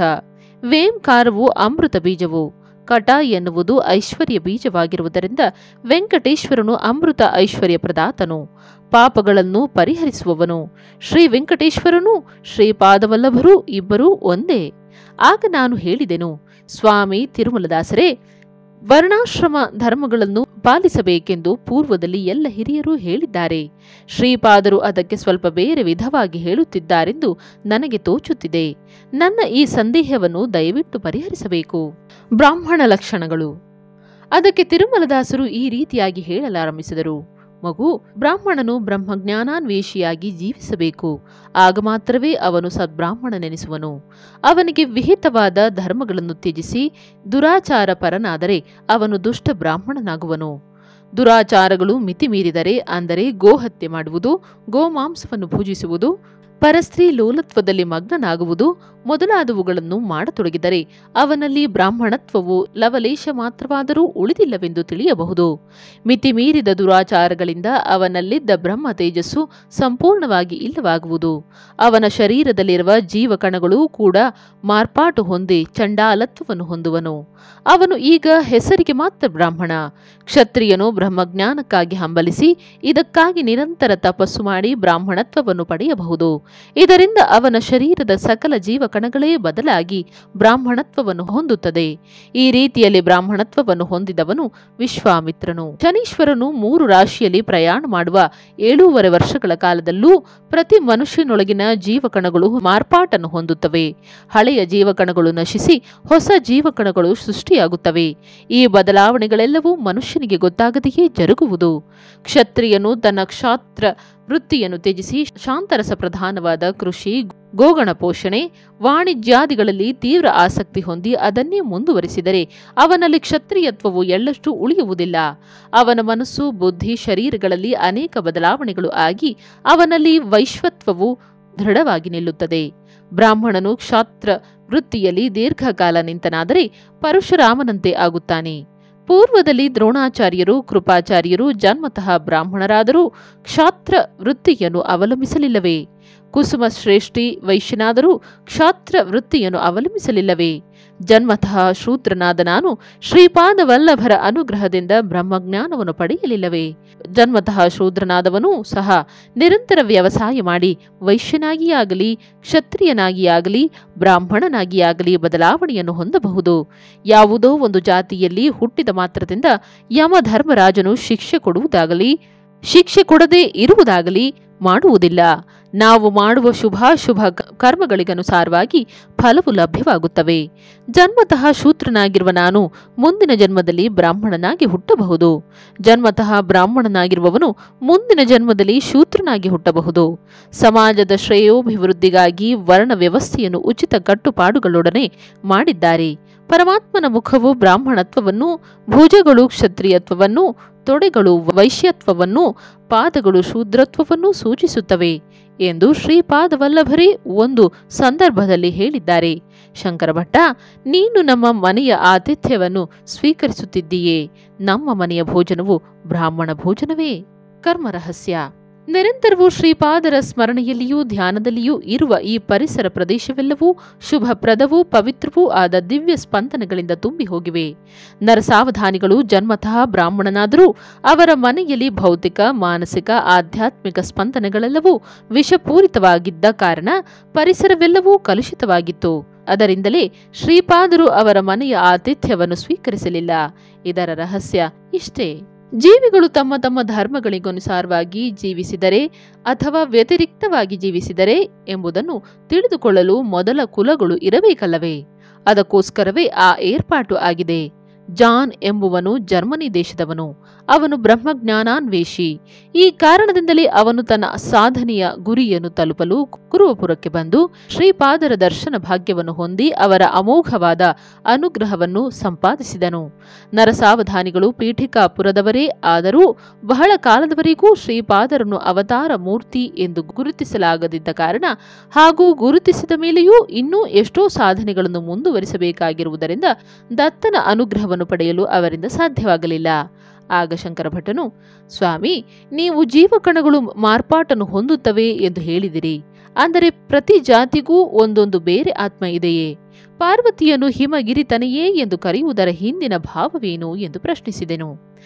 ವೇಂಕಾರವು ಅಮೃತ ಬೀಜವು ಕಟ ಎನ್ನುವುದು ಐಶ್ವರ್ಯ ಬೀಜವಾಗಿರುವುದರಿಂದ ವೆಂಕಟೇಶ್ವರನು ಅಮೃತ ಐಶ್ವರ್ಯ ಪ್ರದಾತನು ಪಾಪಗಳನ್ನು ಪರಿಹರಿಸುವವನು ಶ್ರೀ ವೆಂಕಟೇಶ್ವರನು ಶ್ರೀಪಾದವಲ್ಲಭರು ಇಬ್ಬರೂ ಒಂದೇ ಆಗ ನಾನು ಹೇಳಿದೆನು ಸ್ವಾಮಿ ತಿರುಮಲದಾಸರೇ ವರ್ಣಾಶ್ರಮ ಧರ್ಮಗಳನ್ನು ಪಾಲಿಸಬೇಕೆಂದು ಪೂರ್ವದಲ್ಲಿ ಎಲ್ಲ ಹಿರಿಯರೂ ಹೇಳಿದ್ದಾರೆ ಶ್ರೀಪಾದರು ಅದಕ್ಕೆ ಸ್ವಲ್ಪ ಬೇರೆ ವಿಧವಾಗಿ ಹೇಳುತ್ತಿದ್ದಾರೆಂದು ನನಗೆ ತೋಚುತ್ತಿದೆ ನನ್ನ ಈ ಸಂದೇಹವನ್ನು ದಯವಿಟ್ಟು ಪರಿಹರಿಸಬೇಕು ಬ್ರಾಹ್ಮಣ ಲಕ್ಷಣಗಳು ಅದಕ್ಕೆ ತಿರುಮಲದಾಸರು ಈ ರೀತಿಯಾಗಿ ಹೇಳಲಾರಂಭಿಸಿದರು ಮಗು ಬ್ರಾಹ್ಮಣನು ಬ್ರಹ್ಮಜ್ಞಾನಾನ್ವೇಷಿಯಾಗಿ ಜೀವಿಸಬೇಕು ಆಗ ಮಾತ್ರವೇ ಅವನು ಸದ್ಬ್ರಾಹ್ಮಣನೆನಿಸುವನು ಅವನಿಗೆ ವಿಹಿತವಾದ ಧರ್ಮಗಳನ್ನು ತ್ಯಜಿಸಿ ದುರಾಚಾರ ಪರನಾದರೆ ಅವನು ದುಷ್ಟ ಬ್ರಾಹ್ಮಣನಾಗುವನು ದುರಾಚಾರಗಳು ಮಿತಿ ಮೀರಿದರೆ ಅಂದರೆ ಗೋಹತ್ಯೆ ಮಾಡುವುದು ಗೋಮಾಂಸವನ್ನು ಭುಜಿಸುವುದು ಪರಸ್ತ್ರೀ ಲೋಲತ್ವದಲ್ಲಿ ಮಗ್ನನಾಗುವುದು ಮೊದಲಾದವುಗಳನ್ನು ಮಾಡತೊಡಗಿದರೆ ಅವನಲ್ಲಿ ಬ್ರಾಹ್ಮಣತ್ವವು ಲವಲೇಶ ಮಾತ್ರವಾದರೂ ಉಳಿದಿಲ್ಲವೆಂದು ತಿಳಿಯಬಹುದು ಮಿತಿ ಮೀರಿದ ದುರಾಚಾರಗಳಿಂದ ಅವನಲ್ಲಿದ್ದ ಬ್ರಹ್ಮ ತೇಜಸ್ಸು ಸಂಪೂರ್ಣವಾಗಿ ಇಲ್ಲವಾಗುವುದು ಅವನ ಶರೀರದಲ್ಲಿರುವ ಜೀವಕಣಗಳೂ ಕೂಡ ಮಾರ್ಪಾಟು ಹೊಂದಿ ಚಂಡಾಲತ್ವವನ್ನು ಹೊಂದುವನು ಅವನು ಈಗ ಹೆಸರಿಗೆ ಮಾತ್ರ ಬ್ರಾಹ್ಮಣ ಕ್ಷತ್ರಿಯನು ಬ್ರಹ್ಮಜ್ಞಾನಕ್ಕಾಗಿ ಹಂಬಲಿಸಿ ಇದಕ್ಕಾಗಿ ನಿರಂತರ ತಪಸ್ಸು ಮಾಡಿ ಬ್ರಾಹ್ಮಣತ್ವವನ್ನು ಪಡೆಯಬಹುದು ಇದರಿಂದ ಅವನ ಶರೀರದ ಸಕಲ ಜೀವಕಣಗಳೇ ಬದಲಾಗಿ ಬ್ರಾಹ್ಮಣತ್ವವನ್ನು ಹೊಂದುತ್ತದೆ ಈ ರೀತಿಯಲ್ಲಿ ಬ್ರಾಹ್ಮಣತ್ವವನ್ನು ಹೊಂದಿದವನು ವಿಶ್ವಾಮಿತ್ರನು ಶನೀಶ್ವರನು ಮೂರು ರಾಶಿಯಲ್ಲಿ ಪ್ರಯಾಣ ಮಾಡುವ ಏಳೂವರೆ ವರ್ಷಗಳ ಕಾಲದಲ್ಲೂ ಪ್ರತಿ ಮನುಷ್ಯನೊಳಗಿನ ಜೀವಕಣಗಳು ಮಾರ್ಪಾಟನ್ನು ಹೊಂದುತ್ತವೆ ಹಳೆಯ ಜೀವಕಣಗಳು ನಶಿಸಿ ಹೊಸ ಜೀವಕಣಗಳು ಸೃಷ್ಟಿಯಾಗುತ್ತವೆ ಈ ಬದಲಾವಣೆಗಳೆಲ್ಲವೂ ಮನುಷ್ಯನಿಗೆ ಗೊತ್ತಾಗದೆಯೇ ಜರುಗುವುದು ಕ್ಷತ್ರಿಯನು ತನ್ನ ಕ್ಷಾತ್ರ ವೃತ್ತಿಯನ್ನು ತ್ಯಜಿಸಿ ಶಾಂತರಸ ಪ್ರಧಾನವಾದ ಕೃಷಿ ಗೋಗಣ ಪೋಷಣೆ ವಾಣಿಜ್ಯಾದಿಗಳಲ್ಲಿ ತೀವ್ರ ಆಸಕ್ತಿ ಹೊಂದಿ ಅದನ್ನೇ ಮುಂದುವರಿಸಿದರೆ ಅವನಲ್ಲಿ ಕ್ಷತ್ರಿಯತ್ವವು ಎಳ್ಳಷ್ಟು ಉಳಿಯುವುದಿಲ್ಲ ಅವನ ಮನಸ್ಸು ಬುದ್ಧಿ ಶರೀರಗಳಲ್ಲಿ ಅನೇಕ ಬದಲಾವಣೆಗಳು ಆಗಿ ಅವನಲ್ಲಿ ವೈಶ್ವತ್ವವು ದೃಢವಾಗಿ ನಿಲ್ಲುತ್ತದೆ ಬ್ರಾಹ್ಮಣನು ಕ್ಷಾತ್ರ ವೃತ್ತಿಯಲ್ಲಿ ದೀರ್ಘಕಾಲ ನಿಂತನಾದರೆ ಪರಶುರಾಮನಂತೆ ಆಗುತ್ತಾನೆ ಪೂರ್ವದಲ್ಲಿ ದ್ರೋಣಾಚಾರ್ಯರು ಕೃಪಾಚಾರ್ಯರು ಜನ್ಮತಃ ಬ್ರಾಹ್ಮಣರಾದರೂ ಕ್ಷಾತ್ರ ವೃತ್ತಿಯನ್ನು ಅವಲಂಬಿಸಲಿಲ್ಲವೇ ಕುಸುಮ ಶ್ರೇಷ್ಠಿ ವೈಶ್ಯನಾದರೂ ಕ್ಷಾತ್ರ ವೃತ್ತಿಯನ್ನು ಅವಲಂಬಿಸಲಿಲ್ಲವೇ ಜನ್ಮತಃ ಶೂದ್ರನಾದ ನಾನು ಶ್ರೀಪಾದ ವಲ್ಲಭರ ಅನುಗ್ರಹದಿಂದ ಬ್ರಹ್ಮಜ್ಞಾನವನ್ನು ಪಡೆಯಲಿಲ್ಲವೇ ಜನ್ಮತಃ ಶೂದ್ರನಾದವನೂ ಸಹ ನಿರಂತರ ವ್ಯವಸಾಯ ಮಾಡಿ ವೈಶ್ಯನಾಗಿಯಾಗಲಿ ಕ್ಷತ್ರಿಯನಾಗಿಯಾಗಲಿ ಬ್ರಾಹ್ಮಣನಾಗಿಯಾಗಲಿ ಬದಲಾವಣೆಯನ್ನು ಹೊಂದಬಹುದು ಯಾವುದೋ ಒಂದು ಜಾತಿಯಲ್ಲಿ ಹುಟ್ಟಿದ ಮಾತ್ರದಿಂದ ಯಮಧರ್ಮರಾಜನು ಶಿಕ್ಷೆ ಕೊಡುವುದಾಗಲಿ ಶಿಕ್ಷೆ ಕೊಡದೇ ಇರುವುದಾಗಲಿ ಮಾಡುವುದಿಲ್ಲ ನಾವು ಮಾಡುವ ಶುಭಾಶುಭ ಕರ್ಮಗಳಿಗನುಸಾರವಾಗಿ ಫಲವು ಲಭ್ಯವಾಗುತ್ತವೆ ಜನ್ಮತಃ ಶೂದ್ರನಾಗಿರುವ ನಾನು ಮುಂದಿನ ಜನ್ಮದಲ್ಲಿ ಬ್ರಾಹ್ಮಣನಾಗಿ ಹುಟ್ಟಬಹುದು ಜನ್ಮತಃ ಬ್ರಾಹ್ಮಣನಾಗಿರುವವನು ಮುಂದಿನ ಜನ್ಮದಲ್ಲಿ ಶೂದ್ರನಾಗಿ ಹುಟ್ಟಬಹುದು ಸಮಾಜದ ಶ್ರೇಯೋಭಿವೃದ್ಧಿಗಾಗಿ ವರ್ಣ ವ್ಯವಸ್ಥೆಯನ್ನು ಉಚಿತ ಕಟ್ಟುಪಾಡುಗಳೊಡನೆ ಮಾಡಿದ್ದಾರೆ ಪರಮಾತ್ಮನ ಮುಖವು ಬ್ರಾಹ್ಮಣತ್ವವನ್ನು ಭುಜಗಳು ಕ್ಷತ್ರಿಯತ್ವವನ್ನು ತೊಡೆಗಳು ವೈಶ್ಯತ್ವವನ್ನು ಪಾದಗಳು ಶೂದ್ರತ್ವವನ್ನು ಸೂಚಿಸುತ್ತವೆ ಎಂದು ಶ್ರೀಪಾದವಲ್ಲಭರೇ ಒಂದು ಸಂದರ್ಭದಲ್ಲಿ ಹೇಳಿದ್ದಾರೆ ಶಂಕರಭಟ್ಟ ನೀನು ನಮ್ಮ ಮನೆಯ ಆತಿಥ್ಯವನ್ನು ಸ್ವೀಕರಿಸುತ್ತಿದ್ದೀಯೇ ನಮ್ಮ ಮನೆಯ ಭೋಜನವು ಬ್ರಾಹ್ಮಣ ಭೋಜನವೇ ಕರ್ಮರಹಸ್ಯ ನಿರಂತರವೂ ಶ್ರೀಪಾದರ ಸ್ಮರಣೆಯಲ್ಲಿಯೂ ಧ್ಯಾನದಲ್ಲಿಯೂ ಇರುವ ಈ ಪರಿಸರ ಪ್ರದೇಶವೆಲ್ಲವೂ ಶುಭಪ್ರದವೂ ಪವಿತ್ರವೂ ಆದ ದಿವ್ಯ ಸ್ಪಂದನಗಳಿಂದ ತುಂಬಿ ಹೋಗಿವೆ ನರಸಾವಧಾನಿಗಳು ಜನ್ಮತಃ ಬ್ರಾಹ್ಮಣನಾದರೂ ಅವರ ಮನೆಯಲ್ಲಿ ಭೌತಿಕ ಮಾನಸಿಕ ಆಧ್ಯಾತ್ಮಿಕ ಸ್ಪಂದನಗಳೆಲ್ಲವೂ ವಿಷಪೂರಿತವಾಗಿದ್ದ ಕಾರಣ ಪರಿಸರವೆಲ್ಲವೂ ಕಲುಷಿತವಾಗಿತ್ತು ಅದರಿಂದಲೇ ಶ್ರೀಪಾದರು ಅವರ ಮನೆಯ ಆತಿಥ್ಯವನ್ನು ಸ್ವೀಕರಿಸಲಿಲ್ಲ ಇದರ ರಹಸ್ಯ ಇಷ್ಟೇ ಜೀವಿಗಳು ತಮ್ಮ ತಮ್ಮ ಧರ್ಮಗಳಿಗನುಸಾರವಾಗಿ ಜೀವಿಸಿದರೆ ಅಥವಾ ವ್ಯತಿರಿಕ್ತವಾಗಿ ಜೀವಿಸಿದರೆ ಎಂಬುದನ್ನು ತಿಳಿದುಕೊಳ್ಳಲು ಮೊದಲ ಕುಲಗಳು ಇರಬೇಕಲ್ಲವೇ ಅದಕ್ಕೋಸ್ಕರವೇ ಆ ಏರ್ಪಾಟು ಆಗಿದೆ ಜಾನ್ ಎಂಬುವನು ಜರ್ಮನಿ ದೇಶದವನು ಅವನು ಬ್ರಹ್ಮಜ್ಞಾನಾನ್ವೇಷಿ ಈ ಕಾರಣದಿಂದಲೇ ಅವನು ತನ್ನ ಸಾಧನೆಯ ಗುರಿಯನ್ನು ತಲುಪಲು ಕುರುವಪುರಕ್ಕೆ ಬಂದು ಶ್ರೀಪಾದರ ದರ್ಶನ ಭಾಗ್ಯವನ್ನು ಹೊಂದಿ ಅವರ ಅಮೋಘವಾದ ಅನುಗ್ರಹವನ್ನು ಸಂಪಾದಿಸಿದನು ನರಸಾವಧಾನಿಗಳು ಪೀಠಿಕಾಪುರದವರೇ ಆದರೂ ಬಹಳ ಕಾಲದವರೆಗೂ ಶ್ರೀಪಾದರನ್ನು ಅವತಾರ ಮೂರ್ತಿ ಎಂದು ಗುರುತಿಸಲಾಗದಿದ್ದ ಕಾರಣ ಹಾಗೂ ಗುರುತಿಸಿದ ಮೇಲೆಯೂ ಇನ್ನೂ ಎಷ್ಟೋ ಸಾಧನೆಗಳನ್ನು ಮುಂದುವರಿಸಬೇಕಾಗಿರುವುದರಿಂದ ದತ್ತನ ಅನುಗ್ರಹವನ್ನು ಪಡೆಯಲು ಅವರಿಂದ ಸಾಧ್ಯವಾಗಲಿಲ್ಲ ಆಗ ಶಂಕರ ಭಟ್ಟನು ಸ್ವಾಮಿ ನೀವು ಜೀವಕಣಗಳು ಮಾರ್ಪಾಟನ್ನು ಹೊಂದುತ್ತವೆ ಎಂದು ಹೇಳಿದಿರಿ ಅಂದರೆ ಪ್ರತಿ ಜಾತಿಗೂ ಒಂದೊಂದು ಬೇರೆ ಆತ್ಮ ಇದೆಯೇ ಪಾರ್ವತಿಯನ್ನು ಹಿಮಗಿರಿತನೆಯೇ ಎಂದು ಕರೆಯುವುದರ ಹಿಂದಿನ ಭಾವವೇನು ಎಂದು ಪ್ರಶ್ನಿಸಿದೆನು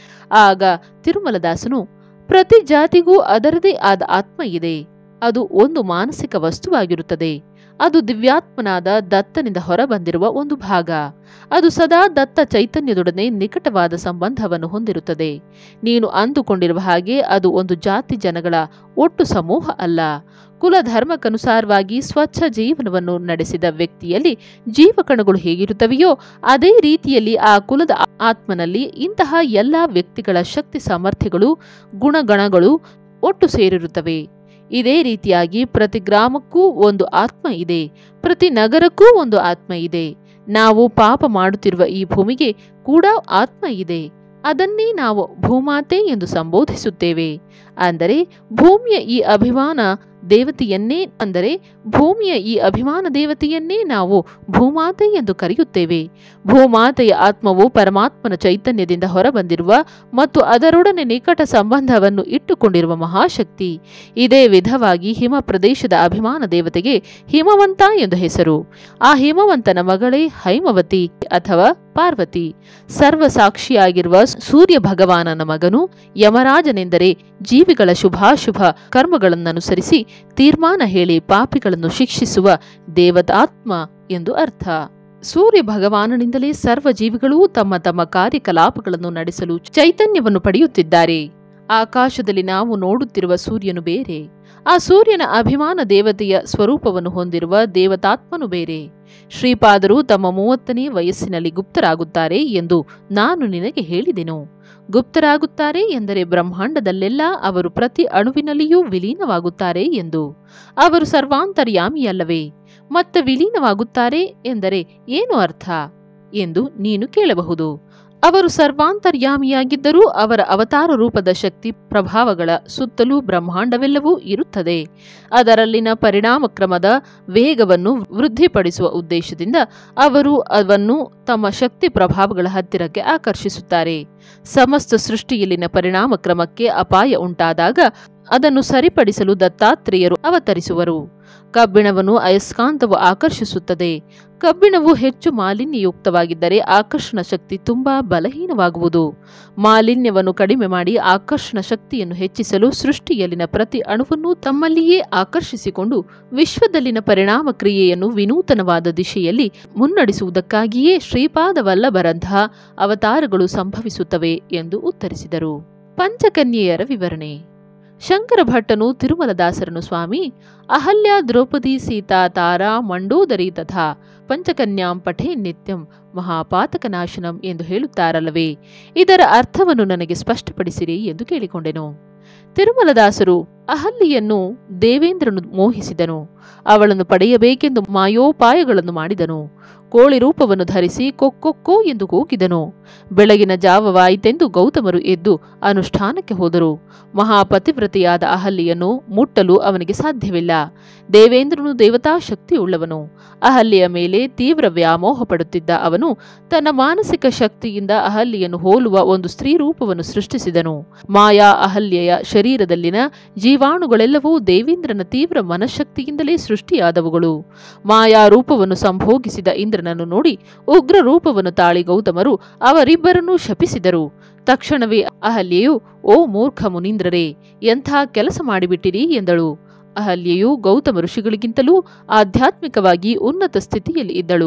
ಆಗ ತಿರುಮಲದಾಸನು ಪ್ರತಿ ಜಾತಿಗೂ ಅದರದೇ ಆದ ಆತ್ಮ ಇದೆ ಅದು ಒಂದು ಮಾನಸಿಕ ವಸ್ತುವಾಗಿರುತ್ತದೆ ಅದು ದಿವ್ಯಾತ್ಮನಾದ ದತ್ತನಿಂದ ಹೊರಬಂದಿರುವ ಒಂದು ಭಾಗ ಅದು ಸದಾ ದತ್ತ ಚೈತನ್ಯದೊಡನೆ ನಿಕಟವಾದ ಸಂಬಂಧವನ್ನು ಹೊಂದಿರುತ್ತದೆ ನೀನು ಅಂದುಕೊಂಡಿರುವ ಹಾಗೆ ಅದು ಒಂದು ಜಾತಿ ಜನಗಳ ಒಟ್ಟು ಸಮೂಹ ಅಲ್ಲ ಕುಲ ಧರ್ಮಕ್ಕನುಸಾರವಾಗಿ ಸ್ವಚ್ಛ ಜೀವನವನ್ನು ನಡೆಸಿದ ವ್ಯಕ್ತಿಯಲ್ಲಿ ಜೀವಕಣಗಳು ಹೇಗಿರುತ್ತವೆಯೋ ಅದೇ ರೀತಿಯಲ್ಲಿ ಆ ಕುಲದ ಆತ್ಮನಲ್ಲಿ ಇಂತಹ ಎಲ್ಲ ವ್ಯಕ್ತಿಗಳ ಶಕ್ತಿ ಸಾಮರ್ಥ್ಯಗಳು ಗುಣಗಣಗಳು ಒಟ್ಟು ಸೇರಿರುತ್ತವೆ ಇದೇ ರೀತಿಯಾಗಿ ಪ್ರತಿ ಗ್ರಾಮಕ್ಕೂ ಒಂದು ಆತ್ಮ ಇದೆ ಪ್ರತಿ ನಗರಕ್ಕೂ ಒಂದು ಆತ್ಮ ಇದೆ ನಾವು ಪಾಪ ಮಾಡುತ್ತಿರುವ ಈ ಭೂಮಿಗೆ ಕೂಡ ಆತ್ಮ ಇದೆ ಅದನ್ನೇ ನಾವು ಭೂಮಾತೆ ಎಂದು ಸಂಬೋಧಿಸುತ್ತೇವೆ ಅಂದರೆ ಭೂಮಿಯ ಈ ಅಭಿಮಾನ ದೇವತೆಯನ್ನೇ ಅಂದರೆ ಭೂಮಿಯ ಈ ಅಭಿಮಾನ ದೇವತೆಯನ್ನೇ ನಾವು ಭೂಮಾತೆ ಎಂದು ಕರೆಯುತ್ತೇವೆ ಭೂಮಾತೆಯ ಆತ್ಮವು ಪರಮಾತ್ಮನ ಚೈತನ್ಯದಿಂದ ಹೊರಬಂದಿರುವ ಮತ್ತು ಅದರೊಡನೆ ನಿಕಟ ಸಂಬಂಧವನ್ನು ಇಟ್ಟುಕೊಂಡಿರುವ ಮಹಾಶಕ್ತಿ ಇದೇ ವಿಧವಾಗಿ ಹಿಮ ಪ್ರದೇಶದ ಅಭಿಮಾನ ದೇವತೆಗೆ ಹಿಮವಂತ ಎಂದು ಹೆಸರು ಆ ಹಿಮವಂತನ ಮಗಳೇ ಹೈಮವತಿ ಅಥವಾ ಪಾರ್ವತಿ ಸರ್ವ ಸಾಕ್ಷಿಯಾಗಿರುವ ಸೂರ್ಯ ಭಗವಾನನ ಮಗನು ಯಮರಾಜನೆಂದರೆ ಜೀವಿಗಳ ಶುಭಾಶುಭ ಕರ್ಮಗಳನ್ನನುಸರಿಸಿ ತೀರ್ಮಾನ ಹೇಳಿ ಪಾಪಿಗಳನ್ನು ಶಿಕ್ಷಿಸುವ ದೇವತಾತ್ಮ ಎಂದು ಅರ್ಥ ಸೂರ್ಯ ಭಗವಾನನಿಂದಲೇ ಸರ್ವ ಜೀವಿಗಳೂ ತಮ್ಮ ತಮ್ಮ ಕಾರ್ಯಕಲಾಪಗಳನ್ನು ನಡೆಸಲು ಚೈತನ್ಯವನ್ನು ಪಡೆಯುತ್ತಿದ್ದಾರೆ ಆಕಾಶದಲ್ಲಿ ನಾವು ನೋಡುತ್ತಿರುವ ಸೂರ್ಯನು ಬೇರೆ ಆ ಸೂರ್ಯನ ಅಭಿಮಾನ ದೇವತೆಯ ಸ್ವರೂಪವನ್ನು ಹೊಂದಿರುವ ದೇವತಾತ್ಮನು ಬೇರೆ ಶ್ರೀಪಾದರು ತಮ್ಮ ಮೂವತ್ತನೇ ವಯಸ್ಸಿನಲ್ಲಿ ಗುಪ್ತರಾಗುತ್ತಾರೆ ಎಂದು ನಾನು ನಿನಗೆ ಹೇಳಿದೆನು ಗುಪ್ತರಾಗುತ್ತಾರೆ ಎಂದರೆ ಬ್ರಹ್ಮಾಂಡದಲ್ಲೆಲ್ಲ ಅವರು ಪ್ರತಿ ಅಣುವಿನಲ್ಲಿಯೂ ವಿಲೀನವಾಗುತ್ತಾರೆ ಎಂದು ಅವರು ಸರ್ವಾಂತರ್ಯಾಮಿಯಲ್ಲವೇ ಮತ್ತೆ ವಿಲೀನವಾಗುತ್ತಾರೆ ಎಂದರೆ ಏನು ಅರ್ಥ ಎಂದು ನೀನು ಕೇಳಬಹುದು ಅವರು ಸರ್ವಾಂತರ್ಯಾಮಿಯಾಗಿದ್ದರೂ ಅವರ ಅವತಾರ ರೂಪದ ಶಕ್ತಿ ಪ್ರಭಾವಗಳ ಸುತ್ತಲೂ ಬ್ರಹ್ಮಾಂಡವೆಲ್ಲವೂ ಇರುತ್ತದೆ ಅದರಲ್ಲಿನ ಪರಿಣಾಮ ಕ್ರಮದ ವೇಗವನ್ನು ವೃದ್ಧಿಪಡಿಸುವ ಉದ್ದೇಶದಿಂದ ಅವರು ಅವನ್ನು ತಮ್ಮ ಶಕ್ತಿ ಪ್ರಭಾವಗಳ ಹತ್ತಿರಕ್ಕೆ ಆಕರ್ಷಿಸುತ್ತಾರೆ ಸಮಸ್ತ ಸೃಷ್ಟಿಯಲ್ಲಿನ ಪರಿಣಾಮ ಕ್ರಮಕ್ಕೆ ಅಪಾಯ ಉಂಟಾದಾಗ ಅದನ್ನು ಸರಿಪಡಿಸಲು ದತ್ತಾತ್ರೇಯರು ಅವತರಿಸುವರು ಕಬ್ಬಿಣವನ್ನು ಅಯಸ್ಕಾಂತವು ಆಕರ್ಷಿಸುತ್ತದೆ ಕಬ್ಬಿಣವು ಹೆಚ್ಚು ಮಾಲಿನ್ಯಯುಕ್ತವಾಗಿದ್ದರೆ ಆಕರ್ಷಣ ಶಕ್ತಿ ತುಂಬಾ ಬಲಹೀನವಾಗುವುದು ಮಾಲಿನ್ಯವನ್ನು ಕಡಿಮೆ ಮಾಡಿ ಆಕರ್ಷಣ ಶಕ್ತಿಯನ್ನು ಹೆಚ್ಚಿಸಲು ಸೃಷ್ಟಿಯಲ್ಲಿನ ಪ್ರತಿ ಅಣುವನ್ನು ತಮ್ಮಲ್ಲಿಯೇ ಆಕರ್ಷಿಸಿಕೊಂಡು ವಿಶ್ವದಲ್ಲಿನ ಪರಿಣಾಮ ಕ್ರಿಯೆಯನ್ನು ವಿನೂತನವಾದ ದಿಶೆಯಲ್ಲಿ ಮುನ್ನಡೆಸುವುದಕ್ಕಾಗಿಯೇ ಶ್ರೀಪಾದವಲ್ಲಭರಂತಹ ಅವತಾರಗಳು ಸಂಭವಿಸುತ್ತವೆ ಎಂದು ಉತ್ತರಿಸಿದರು ಪಂಚಕನ್ಯೆಯರ ವಿವರಣೆ ಶಂಕರ ಭಟ್ಟನು ತಿರುಮಲದಾಸರನು ಸ್ವಾಮಿ ಅಹಲ್ಯ ದ್ರೌಪದಿ ಸೀತಾ ತಾರಾ ಮಂಡೋದರಿ ತಥಾ ಪಂಚಕನ್ಯಾಂ ಪಠೇ ನಿತ್ಯಂ ಮಹಾಪಾತಕನಾಶನಂ ಎಂದು ಹೇಳುತ್ತಾರಲ್ಲವೇ ಇದರ ಅರ್ಥವನ್ನು ನನಗೆ ಸ್ಪಷ್ಟಪಡಿಸಿರಿ ಎಂದು ಕೇಳಿಕೊಂಡೆನು ತಿರುಮಲದಾಸರು ಅಹಲ್ಯೆಯನ್ನು ದೇವೇಂದ್ರನು ಮೋಹಿಸಿದನು ಅವಳನ್ನು ಪಡೆಯಬೇಕೆಂದು ಮಾಯೋಪಾಯಗಳನ್ನು ಮಾಡಿದನು ಕೋಳಿ ರೂಪವನ್ನು ಧರಿಸಿ ಕೊಕ್ಕೊಕ್ಕೋ ಎಂದು ಕೂಗಿದನು ಬೆಳಗಿನ ಜಾವವಾಯಿತೆಂದು ಗೌತಮರು ಎದ್ದು ಅನುಷ್ಠಾನಕ್ಕೆ ಹೋದರು ಮಹಾಪತಿವ್ರತೆಯಾದ ಅಹಲ್ಯೆಯನ್ನು ಮುಟ್ಟಲು ಅವನಿಗೆ ಸಾಧ್ಯವಿಲ್ಲ ದೇವೇಂದ್ರನು ದೇವತಾ ಶಕ್ತಿಯುಳ್ಳವನು ಅಹಲ್ಯೆಯ ಮೇಲೆ ತೀವ್ರ ವ್ಯಾಮೋಹ ಪಡುತ್ತಿದ್ದ ಅವನು ತನ್ನ ಮಾನಸಿಕ ಶಕ್ತಿಯಿಂದ ಅಹಲ್ಯೆಯನ್ನು ಹೋಲುವ ಒಂದು ಸ್ತ್ರೀ ರೂಪವನ್ನು ಸೃಷ್ಟಿಸಿದನು ಮಾಯಾ ಅಹಲ್ಯೆಯ ಶರೀರದಲ್ಲಿನ ಜೀವಾಣುಗಳೆಲ್ಲವೂ ದೇವೇಂದ್ರನ ತೀವ್ರ ಮನಃಶಕ್ತಿಯಿಂದಲೇ ಸೃಷ್ಟಿಯಾದವುಗಳು ಮಾಯಾ ರೂಪವನ್ನು ಸಂಭೋಗಿಸಿದ ಇಂದ್ರನನ್ನು ನೋಡಿ ಉಗ್ರ ರೂಪವನ್ನು ತಾಳಿ ಗೌತಮರು ಅವರಿಬ್ಬರನ್ನೂ ಶಪಿಸಿದರು ತಕ್ಷಣವೇ ಅಹಲ್ಯೆಯು ಓ ಮೂರ್ಖ ಮುನೀಂದ್ರರೇ ಎಂಥ ಕೆಲಸ ಮಾಡಿಬಿಟ್ಟಿರಿ ಎಂದಳು ಅಹಲ್ಯೆಯು ಗೌತಮ ಋಷಿಗಳಿಗಿಂತಲೂ ಆಧ್ಯಾತ್ಮಿಕವಾಗಿ ಉನ್ನತ ಸ್ಥಿತಿಯಲ್ಲಿ ಇದ್ದಳು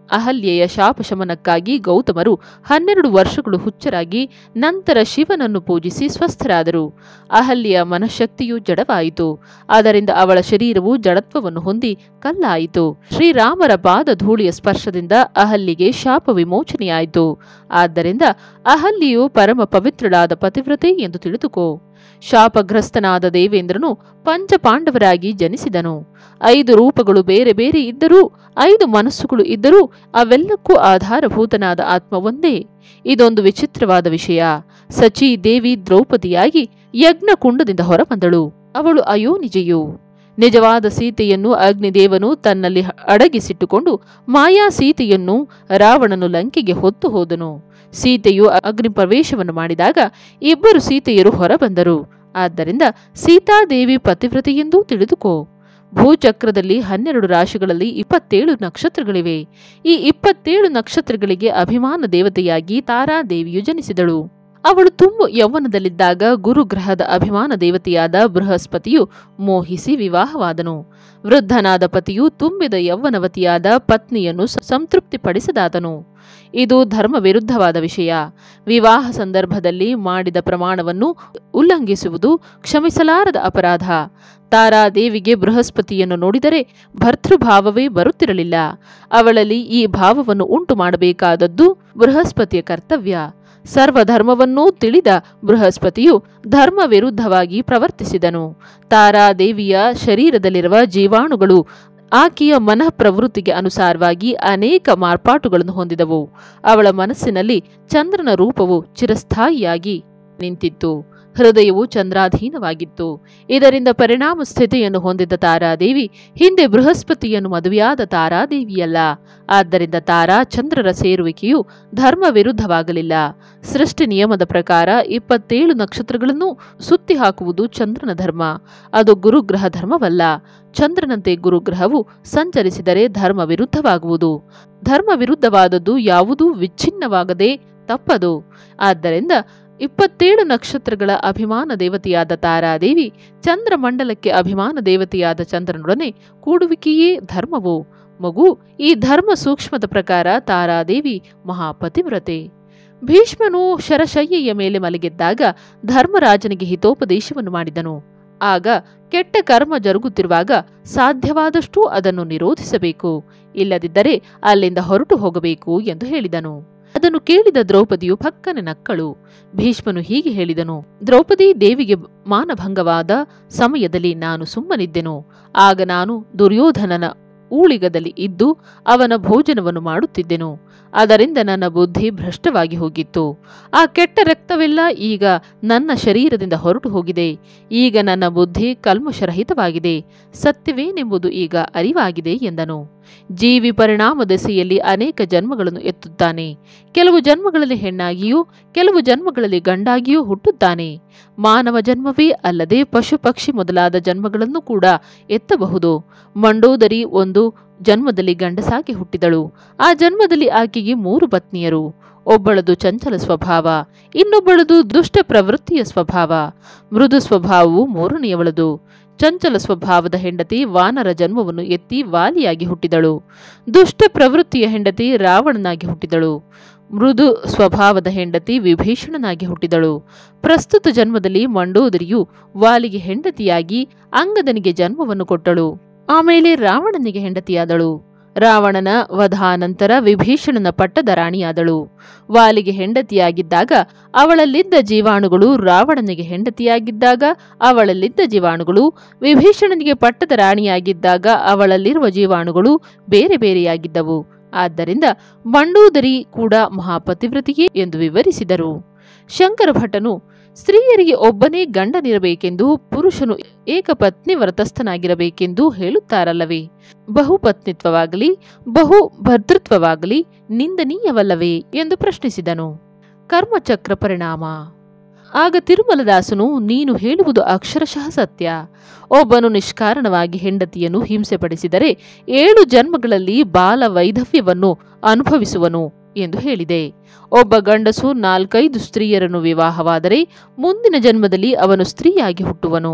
ಅಹಲ್ಯೆಯ ಶಾಪಶಮನಕ್ಕಾಗಿ ಗೌತಮರು ಹನ್ನೆರಡು ವರ್ಷಗಳು ಹುಚ್ಚರಾಗಿ ನಂತರ ಶಿವನನ್ನು ಪೂಜಿಸಿ ಸ್ವಸ್ಥರಾದರು ಅಹಲ್ಯೆಯ ಮನಃಶಕ್ತಿಯು ಜಡವಾಯಿತು ಅದರಿಂದ ಅವಳ ಶರೀರವು ಜಡತ್ವವನ್ನು ಹೊಂದಿ ಕಲ್ಲಾಯಿತು ಶ್ರೀರಾಮರ ಪಾದ ಧೂಳಿಯ ಸ್ಪರ್ಶದಿಂದ ಅಹಲ್ಯೆಗೆ ಶಾಪ ವಿಮೋಚನೆಯಾಯಿತು ಆದ್ದರಿಂದ ಅಹಲ್ಯೆಯು ಪರಮ ಪವಿತ್ರಳಾದ ಪತಿವ್ರತೆ ಎಂದು ತಿಳಿದುಕೋ ಶಾಪಗ್ರಸ್ತನಾದ ದೇವೇಂದ್ರನು ಪಂಚಪಾಂಡವರಾಗಿ ಜನಿಸಿದನು ಐದು ರೂಪಗಳು ಬೇರೆ ಬೇರೆ ಇದ್ದರೂ ಐದು ಮನಸ್ಸುಗಳು ಇದ್ದರೂ ಅವೆಲ್ಲಕ್ಕೂ ಆಧಾರಭೂತನಾದ ಆತ್ಮ ಒಂದೇ ಇದೊಂದು ವಿಚಿತ್ರವಾದ ವಿಷಯ ಸಚಿ ದೇವಿ ದ್ರೌಪದಿಯಾಗಿ ಯಜ್ಞಕುಂಡದಿಂದ ಹೊರಬಂದಳು ಅವಳು ಅಯೋನಿಜೆಯು ನಿಜವಾದ ಸೀತೆಯನ್ನು ಅಗ್ನಿದೇವನು ತನ್ನಲ್ಲಿ ಅಡಗಿಸಿಟ್ಟುಕೊಂಡು ಮಾಯಾ ಸೀತೆಯನ್ನು ರಾವಣನು ಲಂಕೆಗೆ ಹೊತ್ತು ಹೋದನು ಸೀತೆಯು ಅಗ್ನಿ ಪ್ರವೇಶವನ್ನು ಮಾಡಿದಾಗ ಇಬ್ಬರು ಸೀತೆಯರು ಹೊರಬಂದರು ಆದ್ದರಿಂದ ಸೀತಾದೇವಿ ಪತಿವ್ರತೆಯೆಂದೂ ತಿಳಿದುಕೋ ಭೂಚಕ್ರದಲ್ಲಿ ಹನ್ನೆರಡು ರಾಶಿಗಳಲ್ಲಿ ಇಪ್ಪತ್ತೇಳು ನಕ್ಷತ್ರಗಳಿವೆ ಈ ಇಪ್ಪತ್ತೇಳು ನಕ್ಷತ್ರಗಳಿಗೆ ಅಭಿಮಾನ ದೇವತೆಯಾಗಿ ತಾರಾದೇವಿಯು ಜನಿಸಿದಳು ಅವಳು ತುಂಬು ಯೌವನದಲ್ಲಿದ್ದಾಗ ಗುರುಗ್ರಹದ ಅಭಿಮಾನ ದೇವತೆಯಾದ ಬೃಹಸ್ಪತಿಯು ಮೋಹಿಸಿ ವಿವಾಹವಾದನು ವೃದ್ಧನಾದ ಪತಿಯು ತುಂಬಿದ ಯೌವನವತಿಯಾದ ಪತ್ನಿಯನ್ನು ಸಂತೃಪ್ತಿಪಡಿಸದಾದನು ಇದು ಧರ್ಮ ವಿರುದ್ಧವಾದ ವಿಷಯ ವಿವಾಹ ಸಂದರ್ಭದಲ್ಲಿ ಮಾಡಿದ ಪ್ರಮಾಣವನ್ನು ಉಲ್ಲಂಘಿಸುವುದು ಕ್ಷಮಿಸಲಾರದ ಅಪರಾಧ ತಾರಾದೇವಿಗೆ ಬೃಹಸ್ಪತಿಯನ್ನು ನೋಡಿದರೆ ಭರ್ತೃಭಾವವೇ ಬರುತ್ತಿರಲಿಲ್ಲ ಅವಳಲ್ಲಿ ಈ ಭಾವವನ್ನು ಉಂಟು ಮಾಡಬೇಕಾದದ್ದು ಬೃಹಸ್ಪತಿಯ ಕರ್ತವ್ಯ ಸರ್ವಧರ್ಮವನ್ನೂ ತಿಳಿದ ಬೃಹಸ್ಪತಿಯು ಧರ್ಮ ವಿರುದ್ಧವಾಗಿ ಪ್ರವರ್ತಿಸಿದನು ತಾರಾದೇವಿಯ ಶರೀರದಲ್ಲಿರುವ ಜೀವಾಣುಗಳು ಆಕೆಯ ಮನಃ ಪ್ರವೃತ್ತಿಗೆ ಅನುಸಾರವಾಗಿ ಅನೇಕ ಮಾರ್ಪಾಟುಗಳನ್ನು ಹೊಂದಿದವು ಅವಳ ಮನಸ್ಸಿನಲ್ಲಿ ಚಂದ್ರನ ರೂಪವು ಚಿರಸ್ಥಾಯಿಯಾಗಿ ನಿಂತಿತ್ತು ಹೃದಯವು ಚಂದ್ರಾಧೀನವಾಗಿತ್ತು ಇದರಿಂದ ಪರಿಣಾಮ ಸ್ಥಿತಿಯನ್ನು ಹೊಂದಿದ್ದ ತಾರಾದೇವಿ ಹಿಂದೆ ಬೃಹಸ್ಪತಿಯನ್ನು ಮದುವೆಯಾದ ತಾರಾದೇವಿಯಲ್ಲ ಆದ್ದರಿಂದ ತಾರಾ ಚಂದ್ರರ ಸೇರುವಿಕೆಯು ಧರ್ಮ ವಿರುದ್ಧವಾಗಲಿಲ್ಲ ಸೃಷ್ಟಿ ನಿಯಮದ ಪ್ರಕಾರ ಇಪ್ಪತ್ತೇಳು ನಕ್ಷತ್ರಗಳನ್ನು ಸುತ್ತಿ ಹಾಕುವುದು ಚಂದ್ರನ ಧರ್ಮ ಅದು ಗುರುಗ್ರಹ ಧರ್ಮವಲ್ಲ ಚಂದ್ರನಂತೆ ಗುರುಗ್ರಹವು ಸಂಚರಿಸಿದರೆ ಧರ್ಮ ವಿರುದ್ಧವಾಗುವುದು ಧರ್ಮ ವಿರುದ್ಧವಾದದ್ದು ಯಾವುದೂ ವಿಚ್ಛಿನ್ನವಾಗದೆ ತಪ್ಪದು ಆದ್ದರಿಂದ ಇಪ್ಪತ್ತೇಳು ನಕ್ಷತ್ರಗಳ ಅಭಿಮಾನ ದೇವತೆಯಾದ ತಾರಾದೇವಿ ಚಂದ್ರಮಂಡಲಕ್ಕೆ ಅಭಿಮಾನ ದೇವತೆಯಾದ ಚಂದ್ರನೊಡನೆ ಕೂಡುವಿಕೆಯೇ ಧರ್ಮವು ಮಗು ಈ ಧರ್ಮ ಸೂಕ್ಷ್ಮದ ಪ್ರಕಾರ ತಾರಾದೇವಿ ಮಹಾಪತಿವ್ರತೆ ಭೀಷ್ಮನು ಶರಶಯ್ಯೆಯ ಮೇಲೆ ಮಲಗಿದ್ದಾಗ ಧರ್ಮರಾಜನಿಗೆ ಹಿತೋಪದೇಶವನ್ನು ಮಾಡಿದನು ಆಗ ಕೆಟ್ಟ ಕರ್ಮ ಜರುಗುತ್ತಿರುವಾಗ ಸಾಧ್ಯವಾದಷ್ಟೂ ಅದನ್ನು ನಿರೋಧಿಸಬೇಕು ಇಲ್ಲದಿದ್ದರೆ ಅಲ್ಲಿಂದ ಹೊರಟು ಹೋಗಬೇಕು ಎಂದು ಹೇಳಿದನು ಅದನ್ನು ಕೇಳಿದ ದ್ರೌಪದಿಯು ಪಕ್ಕನೆ ನಕ್ಕಳು ಭೀಷ್ಮನು ಹೀಗೆ ಹೇಳಿದನು ದ್ರೌಪದಿ ದೇವಿಗೆ ಮಾನಭಂಗವಾದ ಸಮಯದಲ್ಲಿ ನಾನು ಸುಮ್ಮನಿದ್ದೆನು ಆಗ ನಾನು ದುರ್ಯೋಧನನ ಊಳಿಗದಲ್ಲಿ ಇದ್ದು ಅವನ ಭೋಜನವನ್ನು ಮಾಡುತ್ತಿದ್ದೆನು ಅದರಿಂದ ನನ್ನ ಬುದ್ಧಿ ಭ್ರಷ್ಟವಾಗಿ ಹೋಗಿತ್ತು ಆ ಕೆಟ್ಟ ರಕ್ತವೆಲ್ಲ ಈಗ ನನ್ನ ಶರೀರದಿಂದ ಹೊರಟು ಹೋಗಿದೆ ಈಗ ನನ್ನ ಬುದ್ಧಿ ಕಲ್ಮಶರಹಿತವಾಗಿದೆ ಸತ್ಯವೇನೆಂಬುದು ಈಗ ಅರಿವಾಗಿದೆ ಎಂದನು ಜೀವಿ ಪರಿಣಾಮ ದೆಸೆಯಲ್ಲಿ ಅನೇಕ ಜನ್ಮಗಳನ್ನು ಎತ್ತುತ್ತಾನೆ ಕೆಲವು ಜನ್ಮಗಳಲ್ಲಿ ಹೆಣ್ಣಾಗಿಯೂ ಕೆಲವು ಜನ್ಮಗಳಲ್ಲಿ ಗಂಡಾಗಿಯೂ ಹುಟ್ಟುತ್ತಾನೆ ಮಾನವ ಜನ್ಮವೇ ಅಲ್ಲದೆ ಪಶು ಪಕ್ಷಿ ಮೊದಲಾದ ಜನ್ಮಗಳನ್ನು ಕೂಡ ಎತ್ತಬಹುದು ಮಂಡೋದರಿ ಒಂದು ಜನ್ಮದಲ್ಲಿ ಗಂಡಸಾಗಿ ಹುಟ್ಟಿದಳು ಆ ಜನ್ಮದಲ್ಲಿ ಆಕೆಗೆ ಮೂರು ಪತ್ನಿಯರು ಒಬ್ಬಳದು ಚಂಚಲ ಸ್ವಭಾವ ಇನ್ನೊಬ್ಬಳದು ದುಷ್ಟ ಪ್ರವೃತ್ತಿಯ ಸ್ವಭಾವ ಮೃದು ಸ್ವಭಾವವು ಮೂರನೆಯವಳದು ಚಂಚಲ ಸ್ವಭಾವದ ಹೆಂಡತಿ ವಾನರ ಜನ್ಮವನ್ನು ಎತ್ತಿ ವಾಲಿಯಾಗಿ ಹುಟ್ಟಿದಳು ದುಷ್ಟ ಪ್ರವೃತ್ತಿಯ ಹೆಂಡತಿ ರಾವಣನಾಗಿ ಹುಟ್ಟಿದಳು ಮೃದು ಸ್ವಭಾವದ ಹೆಂಡತಿ ವಿಭೀಷಣನಾಗಿ ಹುಟ್ಟಿದಳು ಪ್ರಸ್ತುತ ಜನ್ಮದಲ್ಲಿ ಮಂಡೋದರಿಯು ವಾಲಿಗೆ ಹೆಂಡತಿಯಾಗಿ ಅಂಗದನಿಗೆ ಜನ್ಮವನ್ನು ಕೊಟ್ಟಳು ಆಮೇಲೆ ರಾವಣನಿಗೆ ಹೆಂಡತಿಯಾದಳು ರಾವಣನ ವಧಾನಂತರ ವಿಭೀಷಣನ ಪಟ್ಟದ ರಾಣಿಯಾದಳು ವಾಲಿಗೆ ಹೆಂಡತಿಯಾಗಿದ್ದಾಗ ಅವಳಲ್ಲಿದ್ದ ಜೀವಾಣುಗಳು ರಾವಣನಿಗೆ ಹೆಂಡತಿಯಾಗಿದ್ದಾಗ ಅವಳಲ್ಲಿದ್ದ ಜೀವಾಣುಗಳು ವಿಭೀಷಣನಿಗೆ ಪಟ್ಟದ ರಾಣಿಯಾಗಿದ್ದಾಗ ಅವಳಲ್ಲಿರುವ ಜೀವಾಣುಗಳು ಬೇರೆ ಬೇರೆಯಾಗಿದ್ದವು ಆದ್ದರಿಂದ ಮಂಡೂದರಿ ಕೂಡ ಮಹಾಪತಿವ್ರತಿಯೇ ಎಂದು ವಿವರಿಸಿದರು ಶಂಕರ ಭಟ್ಟನು ಸ್ತ್ರೀಯರಿಗೆ ಒಬ್ಬನೇ ಗಂಡನಿರಬೇಕೆಂದು ಪುರುಷನು ಏಕಪತ್ನಿ ವ್ರತಸ್ಥನಾಗಿರಬೇಕೆಂದು ಹೇಳುತ್ತಾರಲ್ಲವೇ ಬಹುಪತ್ನಿತ್ವವಾಗಲಿ ಬಹು ಭರ್ತೃತ್ವವಾಗಲಿ ನಿಂದನೀಯವಲ್ಲವೇ ಎಂದು ಪ್ರಶ್ನಿಸಿದನು ಕರ್ಮಚಕ್ರ ಪರಿಣಾಮ ಆಗ ತಿರುಮಲದಾಸನು ನೀನು ಹೇಳುವುದು ಅಕ್ಷರಶಃ ಸತ್ಯ ಒಬ್ಬನು ನಿಷ್ಕಾರಣವಾಗಿ ಹೆಂಡತಿಯನ್ನು ಹಿಂಸೆಪಡಿಸಿದರೆ ಏಳು ಜನ್ಮಗಳಲ್ಲಿ ಬಾಲ ವೈಧವ್ಯವನ್ನು ಅನುಭವಿಸುವನು ಎಂದು ಹೇಳಿದೆ ಒಬ್ಬ ಗಂಡಸು ನಾಲ್ಕೈದು ಸ್ತ್ರೀಯರನ್ನು ವಿವಾಹವಾದರೆ ಮುಂದಿನ ಜನ್ಮದಲ್ಲಿ ಅವನು ಸ್ತ್ರೀಯಾಗಿ ಹುಟ್ಟುವನು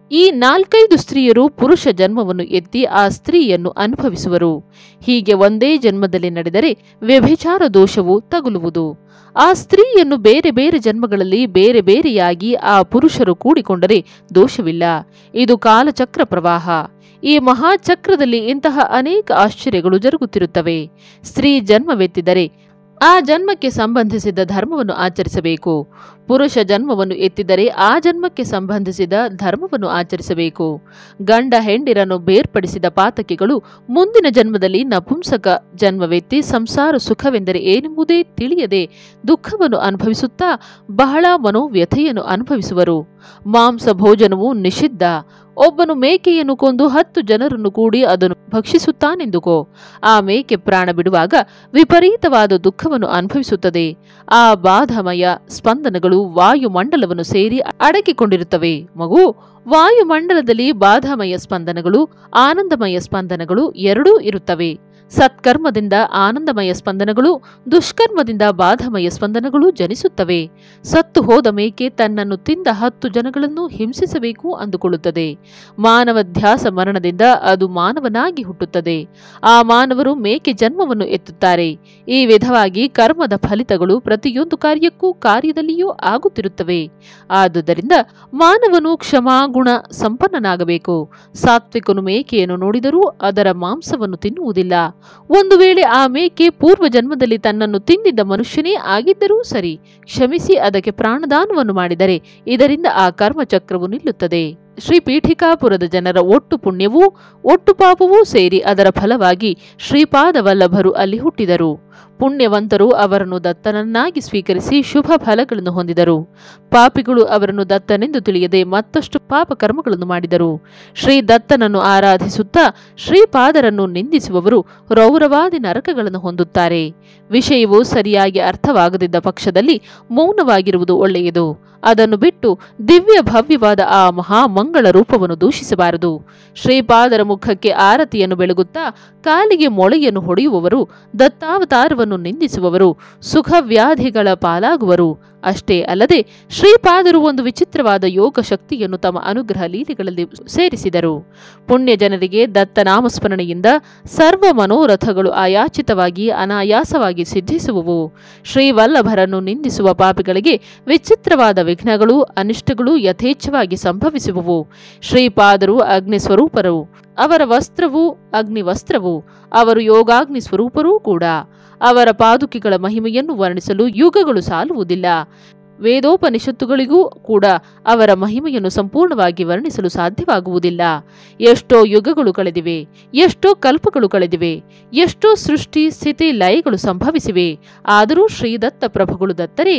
ಈ ನಾಲ್ಕೈದು ಸ್ತ್ರೀಯರು ಪುರುಷ ಜನ್ಮವನ್ನು ಎತ್ತಿ ಆ ಸ್ತ್ರೀಯನ್ನು ಅನುಭವಿಸುವರು ಹೀಗೆ ಒಂದೇ ಜನ್ಮದಲ್ಲಿ ನಡೆದರೆ ವ್ಯಭಿಚಾರ ದೋಷವು ತಗುಲುವುದು ಆ ಸ್ತ್ರೀಯನ್ನು ಬೇರೆ ಬೇರೆ ಜನ್ಮಗಳಲ್ಲಿ ಬೇರೆ ಬೇರೆಯಾಗಿ ಆ ಪುರುಷರು ಕೂಡಿಕೊಂಡರೆ ದೋಷವಿಲ್ಲ ಇದು ಕಾಲಚಕ್ರ ಪ್ರವಾಹ ಈ ಮಹಾಚಕ್ರದಲ್ಲಿ ಇಂತಹ ಅನೇಕ ಆಶ್ಚರ್ಯಗಳು ಜರುಗುತ್ತಿರುತ್ತವೆ ಸ್ತ್ರೀ ಜನ್ಮವೆತ್ತಿದರೆ ಆ ಜನ್ಮಕ್ಕೆ ಸಂಬಂಧಿಸಿದ ಧರ್ಮವನ್ನು ಆಚರಿಸಬೇಕು ಪುರುಷ ಜನ್ಮವನ್ನು ಎತ್ತಿದರೆ ಆ ಜನ್ಮಕ್ಕೆ ಸಂಬಂಧಿಸಿದ ಧರ್ಮವನ್ನು ಆಚರಿಸಬೇಕು ಗಂಡ ಹೆಂಡಿರನ್ನು ಬೇರ್ಪಡಿಸಿದ ಪಾತಕಿಗಳು ಮುಂದಿನ ಜನ್ಮದಲ್ಲಿ ನಪುಂಸಕ ಜನ್ಮವೆತ್ತಿ ಸಂಸಾರ ಸುಖವೆಂದರೆ ಏನೆಂಬುದೇ ತಿಳಿಯದೆ ದುಃಖವನ್ನು ಅನುಭವಿಸುತ್ತಾ ಬಹಳ ಮನೋವ್ಯಥೆಯನ್ನು ಅನುಭವಿಸುವರು ಮಾಂಸ ಭೋಜನವು ನಿಷಿದ್ಧ ಒಬ್ಬನು ಮೇಕೆಯನ್ನು ಕೊಂದು ಹತ್ತು ಜನರನ್ನು ಕೂಡಿ ಅದನ್ನು ಭಕ್ಷಿಸುತ್ತಾನೆಂದುಕೋ ಆ ಮೇಕೆ ಪ್ರಾಣ ಬಿಡುವಾಗ ವಿಪರೀತವಾದ ದುಃಖವನ್ನು ಅನುಭವಿಸುತ್ತದೆ ಆ ಬಾಧಮಯ ಸ್ಪಂದನಗಳು ವಾಯುಮಂಡಲವನ್ನು ಸೇರಿ ಅಡಗಿಕೊಂಡಿರುತ್ತವೆ ಮಗು ವಾಯುಮಂಡಲದಲ್ಲಿ ಬಾಧಾಮಯ ಸ್ಪಂದನಗಳು ಆನಂದಮಯ ಸ್ಪಂದನಗಳು ಎರಡೂ ಇರುತ್ತವೆ ಸತ್ಕರ್ಮದಿಂದ ಆನಂದಮಯ ಸ್ಪಂದನಗಳು ದುಷ್ಕರ್ಮದಿಂದ ಬಾಧಮಯ ಸ್ಪಂದನಗಳು ಜನಿಸುತ್ತವೆ ಸತ್ತು ಹೋದ ಮೇಕೆ ತನ್ನನ್ನು ತಿಂದ ಹತ್ತು ಜನಗಳನ್ನು ಹಿಂಸಿಸಬೇಕು ಅಂದುಕೊಳ್ಳುತ್ತದೆ ಮಾನವ ಧ್ಯಾಸ ಮರಣದಿಂದ ಅದು ಮಾನವನಾಗಿ ಹುಟ್ಟುತ್ತದೆ ಆ ಮಾನವರು ಮೇಕೆ ಜನ್ಮವನ್ನು ಎತ್ತುತ್ತಾರೆ ಈ ವಿಧವಾಗಿ ಕರ್ಮದ ಫಲಿತಗಳು ಪ್ರತಿಯೊಂದು ಕಾರ್ಯಕ್ಕೂ ಕಾರ್ಯದಲ್ಲಿಯೂ ಆಗುತ್ತಿರುತ್ತವೆ ಆದುದರಿಂದ ಮಾನವನು ಕ್ಷಮಾಗುಣ ಸಂಪನ್ನನಾಗಬೇಕು ಸಾತ್ವಿಕನು ಮೇಕೆಯನ್ನು ನೋಡಿದರೂ ಅದರ ಮಾಂಸವನ್ನು ತಿನ್ನುವುದಿಲ್ಲ ಒಂದು ವೇಳೆ ಆ ಮೇಕೆ ಪೂರ್ವ ಜನ್ಮದಲ್ಲಿ ತನ್ನನ್ನು ತಿಂದಿದ್ದ ಮನುಷ್ಯನೇ ಆಗಿದ್ದರೂ ಸರಿ ಕ್ಷಮಿಸಿ ಅದಕ್ಕೆ ಪ್ರಾಣದಾನವನ್ನು ಮಾಡಿದರೆ ಇದರಿಂದ ಆ ಕರ್ಮಚಕ್ರವು ನಿಲ್ಲುತ್ತದೆ ಶ್ರೀ ಪೀಠಿಕಾಪುರದ ಜನರ ಒಟ್ಟು ಪುಣ್ಯವೂ ಒಟ್ಟು ಪಾಪವೂ ಸೇರಿ ಅದರ ಫಲವಾಗಿ ಶ್ರೀಪಾದ ವಲ್ಲಭರು ಅಲ್ಲಿ ಹುಟ್ಟಿದರು ಪುಣ್ಯವಂತರು ಅವರನ್ನು ದತ್ತನನ್ನಾಗಿ ಸ್ವೀಕರಿಸಿ ಶುಭ ಫಲಗಳನ್ನು ಹೊಂದಿದರು ಪಾಪಿಗಳು ಅವರನ್ನು ದತ್ತನೆಂದು ತಿಳಿಯದೆ ಮತ್ತಷ್ಟು ಪಾಪ ಕರ್ಮಗಳನ್ನು ಮಾಡಿದರು ಶ್ರೀ ದತ್ತನನ್ನು ಆರಾಧಿಸುತ್ತಾ ಶ್ರೀಪಾದರನ್ನು ನಿಂದಿಸುವವರು ರೌರವಾದಿ ನರಕಗಳನ್ನು ಹೊಂದುತ್ತಾರೆ ವಿಷಯವು ಸರಿಯಾಗಿ ಅರ್ಥವಾಗದಿದ್ದ ಪಕ್ಷದಲ್ಲಿ ಮೌನವಾಗಿರುವುದು ಒಳ್ಳೆಯದು ಅದನ್ನು ಬಿಟ್ಟು ದಿವ್ಯ ಭವ್ಯವಾದ ಆ ಮಹಾಮಂಗಳ ರೂಪವನ್ನು ದೂಷಿಸಬಾರದು ಶ್ರೀಪಾದರ ಮುಖಕ್ಕೆ ಆರತಿಯನ್ನು ಬೆಳಗುತ್ತಾ ಕಾಲಿಗೆ ಮೊಳೆಯನ್ನು ಹೊಡೆಯುವವರು ದತ್ತಾವತಾರವನ್ನು ನಿಂದಿಸುವವರು ಸುಖ ವ್ಯಾಧಿಗಳ ಪಾಲಾಗುವರು ಅಷ್ಟೇ ಅಲ್ಲದೆ ಶ್ರೀಪಾದರು ಒಂದು ವಿಚಿತ್ರವಾದ ಯೋಗ ಶಕ್ತಿಯನ್ನು ತಮ್ಮ ಅನುಗ್ರಹ ಲೀಲೆಗಳಲ್ಲಿ ಸೇರಿಸಿದರು ಪುಣ್ಯ ಜನರಿಗೆ ದತ್ತನಾಮಸ್ಮರಣೆಯಿಂದ ಸರ್ವ ಮನೋರಥಗಳು ಆಯಾಚಿತವಾಗಿ ಅನಾಯಾಸವಾಗಿ ಸಿದ್ಧಿಸುವವು ಶ್ರೀವಲ್ಲಭರನ್ನು ನಿಂದಿಸುವ ಪಾಪಿಗಳಿಗೆ ವಿಚಿತ್ರವಾದ ವಿಘ್ನಗಳು ಅನಿಷ್ಟಗಳು ಯಥೇಚ್ಛವಾಗಿ ಸಂಭವಿಸುವವು ಶ್ರೀಪಾದರು ಅಗ್ನಿ ಸ್ವರೂಪರು ಅವರ ವಸ್ತ್ರವು ಅಗ್ನಿ ವಸ್ತ್ರವು ಅವರು ಯೋಗಾಗ್ನಿ ಸ್ವರೂಪರೂ ಕೂಡ ಅವರ ಪಾದುಕೆಗಳ ಮಹಿಮೆಯನ್ನು ವರ್ಣಿಸಲು ಯುಗಗಳು ಸಾಲುವುದಿಲ್ಲ ವೇದೋಪನಿಷತ್ತುಗಳಿಗೂ ಕೂಡ ಅವರ ಮಹಿಮೆಯನ್ನು ಸಂಪೂರ್ಣವಾಗಿ ವರ್ಣಿಸಲು ಸಾಧ್ಯವಾಗುವುದಿಲ್ಲ ಎಷ್ಟೋ ಯುಗಗಳು ಕಳೆದಿವೆ ಎಷ್ಟೋ ಕಲ್ಪಗಳು ಕಳೆದಿವೆ ಎಷ್ಟೋ ಸೃಷ್ಟಿ ಸ್ಥಿತಿ ಲಯಗಳು ಸಂಭವಿಸಿವೆ ಆದರೂ ಶ್ರೀದತ್ತ ಪ್ರಭುಗಳು ದತ್ತರೇ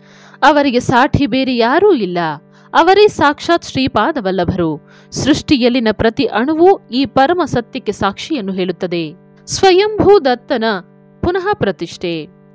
ಅವರಿಗೆ ಸಾಠಿ ಬೇರೆ ಯಾರೂ ಇಲ್ಲ ಅವರೇ ಸಾಕ್ಷಾತ್ ಶ್ರೀಪಾದವಲ್ಲಭರು ಸೃಷ್ಟಿಯಲ್ಲಿನ ಪ್ರತಿ ಅಣುವು ಈ ಪರಮ ಸತ್ಯಕ್ಕೆ ಸಾಕ್ಷಿಯನ್ನು ಹೇಳುತ್ತದೆ ಸ್ವಯಂಭೂ ದತ್ತನ ಪುನಃ ಪ್ರತಿಷ್ಠೆ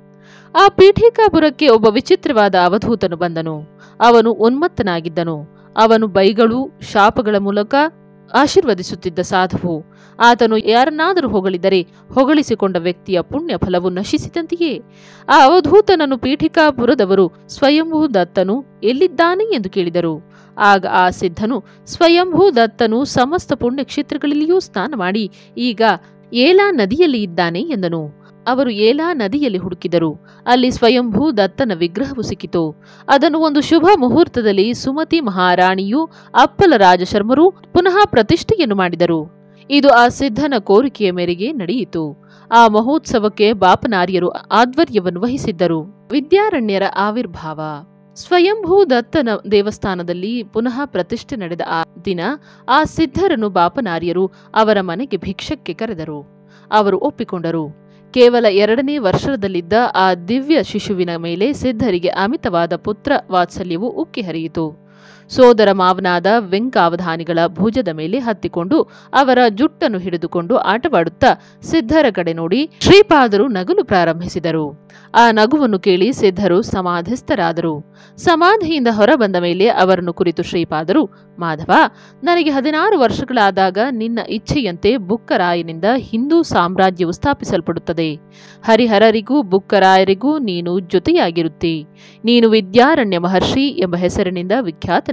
ಆ ಪೀಠಿಕಾಪುರಕ್ಕೆ ಒಬ್ಬ ವಿಚಿತ್ರವಾದ ಅವಧೂತನು ಬಂದನು ಅವನು ಉನ್ಮತ್ತನಾಗಿದ್ದನು ಅವನು ಬೈಗಳು ಶಾಪಗಳ ಮೂಲಕ ಆಶೀರ್ವದಿಸುತ್ತಿದ್ದ ಸಾಧುವು ಆತನು ಯಾರನ್ನಾದರೂ ಹೊಗಳಿದರೆ ಹೊಗಳಿಸಿಕೊಂಡ ವ್ಯಕ್ತಿಯ ಪುಣ್ಯ ಫಲವು ನಶಿಸಿದಂತೆಯೇ ಆ ಅವಧೂತನನ್ನು ಪೀಠಿಕಾಪುರದವರು ಸ್ವಯಂಭೂ ದತ್ತನು ಎಲ್ಲಿದ್ದಾನೆ ಎಂದು ಕೇಳಿದರು ಆಗ ಆ ಸಿದ್ಧನು ಸ್ವಯಂಭೂ ದತ್ತನು ಸಮಸ್ತ ಪುಣ್ಯಕ್ಷೇತ್ರಗಳಲ್ಲಿಯೂ ಸ್ನಾನ ಮಾಡಿ ಈಗ ಏಲಾ ನದಿಯಲ್ಲಿ ಇದ್ದಾನೆ ಎಂದನು ಅವರು ಏಲಾ ನದಿಯಲ್ಲಿ ಹುಡುಕಿದರು ಅಲ್ಲಿ ಸ್ವಯಂಭೂ ದತ್ತನ ವಿಗ್ರಹವು ಸಿಕ್ಕಿತು ಅದನ್ನು ಒಂದು ಶುಭ ಮುಹೂರ್ತದಲ್ಲಿ ಸುಮತಿ ಮಹಾರಾಣಿಯು ಅಪ್ಪಲ ರಾಜಶರ್ಮರು ಪುನಃ ಪ್ರತಿಷ್ಠೆಯನ್ನು ಮಾಡಿದರು ಇದು ಆ ಸಿದ್ಧನ ಕೋರಿಕೆಯ ಮೇರೆಗೆ ನಡೆಯಿತು ಆ ಮಹೋತ್ಸವಕ್ಕೆ ಬಾಪನಾರ್ಯರು ಆಧ್ವರ್ಯವನ್ನು ವಹಿಸಿದ್ದರು ವಿದ್ಯಾರಣ್ಯರ ಆವಿರ್ಭಾವ ಸ್ವಯಂಭೂ ದತ್ತನ ದೇವಸ್ಥಾನದಲ್ಲಿ ಪುನಃ ಪ್ರತಿಷ್ಠೆ ನಡೆದ ಆ ದಿನ ಆ ಸಿದ್ಧರನ್ನು ಬಾಪನಾರ್ಯರು ಅವರ ಮನೆಗೆ ಭಿಕ್ಷಕ್ಕೆ ಕರೆದರು ಅವರು ಒಪ್ಪಿಕೊಂಡರು ಕೇವಲ ಎರಡನೇ ವರ್ಷದಲ್ಲಿದ್ದ ಆ ದಿವ್ಯ ಶಿಶುವಿನ ಮೇಲೆ ಸಿದ್ಧರಿಗೆ ಅಮಿತವಾದ ಪುತ್ರ ವಾತ್ಸಲ್ಯವು ಉಕ್ಕಿ ಹರಿಯಿತು ಸೋದರ ಮಾವನಾದ ವೆಂಕಾವಧಾನಿಗಳ ಭುಜದ ಮೇಲೆ ಹತ್ತಿಕೊಂಡು ಅವರ ಜುಟ್ಟನ್ನು ಹಿಡಿದುಕೊಂಡು ಆಟವಾಡುತ್ತಾ ಸಿದ್ಧರ ಕಡೆ ನೋಡಿ ಶ್ರೀಪಾದರು ನಗಲು ಪ್ರಾರಂಭಿಸಿದರು ಆ ನಗುವನ್ನು ಕೇಳಿ ಸಿದ್ಧರು ಸಮಾಧಿಸ್ಥರಾದರು ಸಮಾಧಿಯಿಂದ ಹೊರಬಂದ ಮೇಲೆ ಅವರನ್ನು ಕುರಿತು ಶ್ರೀಪಾದರು ಮಾಧವ ನನಗೆ ಹದಿನಾರು ವರ್ಷಗಳಾದಾಗ ನಿನ್ನ ಇಚ್ಛೆಯಂತೆ ಬುಕ್ಕರಾಯನಿಂದ ಹಿಂದೂ ಸಾಮ್ರಾಜ್ಯವು ಸ್ಥಾಪಿಸಲ್ಪಡುತ್ತದೆ ಹರಿಹರರಿಗೂ ಬುಕ್ಕರಾಯರಿಗೂ ನೀನು ಜೊತೆಯಾಗಿರುತ್ತಿ ನೀನು ವಿದ್ಯಾರಣ್ಯ ಮಹರ್ಷಿ ಎಂಬ ಹೆಸರಿನಿಂದ ವಿಖ್ಯಾತನಾಗಿ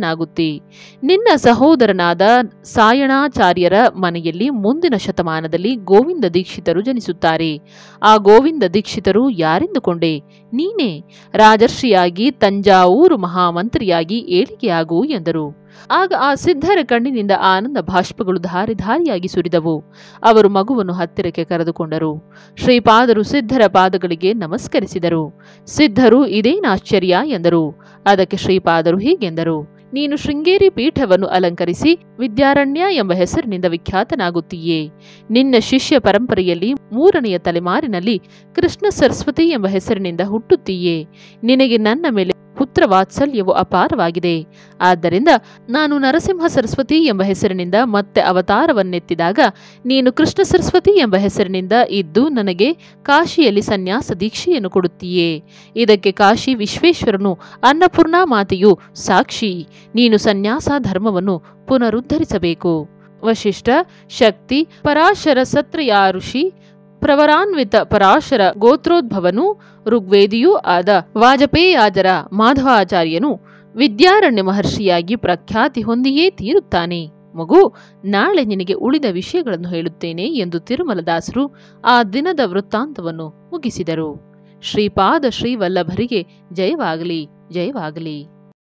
ವಿಖ್ಯಾತನಾಗುತ್ತಿ ನಿನ್ನ ಸಹೋದರನಾದ ಸಾಯಣಾಚಾರ್ಯರ ಮನೆಯಲ್ಲಿ ಮುಂದಿನ ಶತಮಾನದಲ್ಲಿ ಗೋವಿಂದ ದೀಕ್ಷಿತರು ಜನಿಸುತ್ತಾರೆ ಆ ಗೋವಿಂದ ದೀಕ್ಷಿತರು ಯಾರೆಂದುಕೊಂಡೆ ನೀನೇ ರಾಜರ್ಷಿಯಾಗಿ ತಂಜಾವೂರು ಮಹಾಮಂತ್ರಿಯಾಗಿ ಏಳಿಗೆಯಾಗು ಎಂದರು ಆಗ ಆ ಸಿದ್ಧರ ಕಣ್ಣಿನಿಂದ ಆನಂದ ಬಾಷ್ಪಗಳು ಧಾರಿ ಧಾರಿಯಾಗಿ ಸುರಿದವು ಅವರು ಮಗುವನ್ನು ಹತ್ತಿರಕ್ಕೆ ಕರೆದುಕೊಂಡರು ಶ್ರೀಪಾದರು ಸಿದ್ಧರ ಪಾದಗಳಿಗೆ ನಮಸ್ಕರಿಸಿದರು ಸಿದ್ಧರು ಇದೇನಾಶ್ಚರ್ಯ ಎಂದರು ಅದಕ್ಕೆ ಶ್ರೀಪಾದರು ಹೀಗೆಂದರು ನೀನು ಶೃಂಗೇರಿ ಪೀಠವನ್ನು ಅಲಂಕರಿಸಿ ವಿದ್ಯಾರಣ್ಯ ಎಂಬ ಹೆಸರಿನಿಂದ ವಿಖ್ಯಾತನಾಗುತ್ತೀಯೇ ನಿನ್ನ ಶಿಷ್ಯ ಪರಂಪರೆಯಲ್ಲಿ ಮೂರನೆಯ ತಲೆಮಾರಿನಲ್ಲಿ ಕೃಷ್ಣ ಸರಸ್ವತಿ ಎಂಬ ಹೆಸರಿನಿಂದ ಹುಟ್ಟುತ್ತೀಯೇ ನಿನಗೆ ನನ್ನ ಮೇಲೆ ಪುತ್ರ ವಾತ್ಸಲ್ಯವು ಅಪಾರವಾಗಿದೆ ಆದ್ದರಿಂದ ನಾನು ನರಸಿಂಹ ಸರಸ್ವತಿ ಎಂಬ ಹೆಸರಿನಿಂದ ಮತ್ತೆ ಅವತಾರವನ್ನೆತ್ತಿದಾಗ ನೀನು ಕೃಷ್ಣ ಸರಸ್ವತಿ ಎಂಬ ಹೆಸರಿನಿಂದ ಇದ್ದು ನನಗೆ ಕಾಶಿಯಲ್ಲಿ ಸನ್ಯಾಸ ದೀಕ್ಷೆಯನ್ನು ಕೊಡುತ್ತೀಯೇ ಇದಕ್ಕೆ ಕಾಶಿ ವಿಶ್ವೇಶ್ವರನು ಅನ್ನಪೂರ್ಣಾ ಮಾತೆಯು ಸಾಕ್ಷಿ ನೀನು ಸನ್ಯಾಸ ಧರ್ಮವನ್ನು ಪುನರುದ್ಧರಿಸಬೇಕು ವಶಿಷ್ಠ ಶಕ್ತಿ ಪರಾಶರ ಸತ್ರಯಾ ಋಷಿ ಪ್ರವರಾನ್ವಿತ ಪರಾಶರ ಗೋತ್ರೋದ್ಭವನು ಋಗ್ವೇದಿಯೂ ಆದ ವಾಜಪೇಯಾಜರ ಮಾಧವಾಚಾರ್ಯನು ವಿದ್ಯಾರಣ್ಯ ಮಹರ್ಷಿಯಾಗಿ ಪ್ರಖ್ಯಾತಿ ಹೊಂದಿಯೇ ತೀರುತ್ತಾನೆ ಮಗು ನಾಳೆ ನಿನಗೆ ಉಳಿದ ವಿಷಯಗಳನ್ನು ಹೇಳುತ್ತೇನೆ ಎಂದು ತಿರುಮಲದಾಸರು ಆ ದಿನದ ವೃತ್ತಾಂತವನ್ನು ಮುಗಿಸಿದರು ಶ್ರೀಪಾದ ಶ್ರೀವಲ್ಲಭರಿಗೆ ಜಯವಾಗಲಿ ಜಯವಾಗಲಿ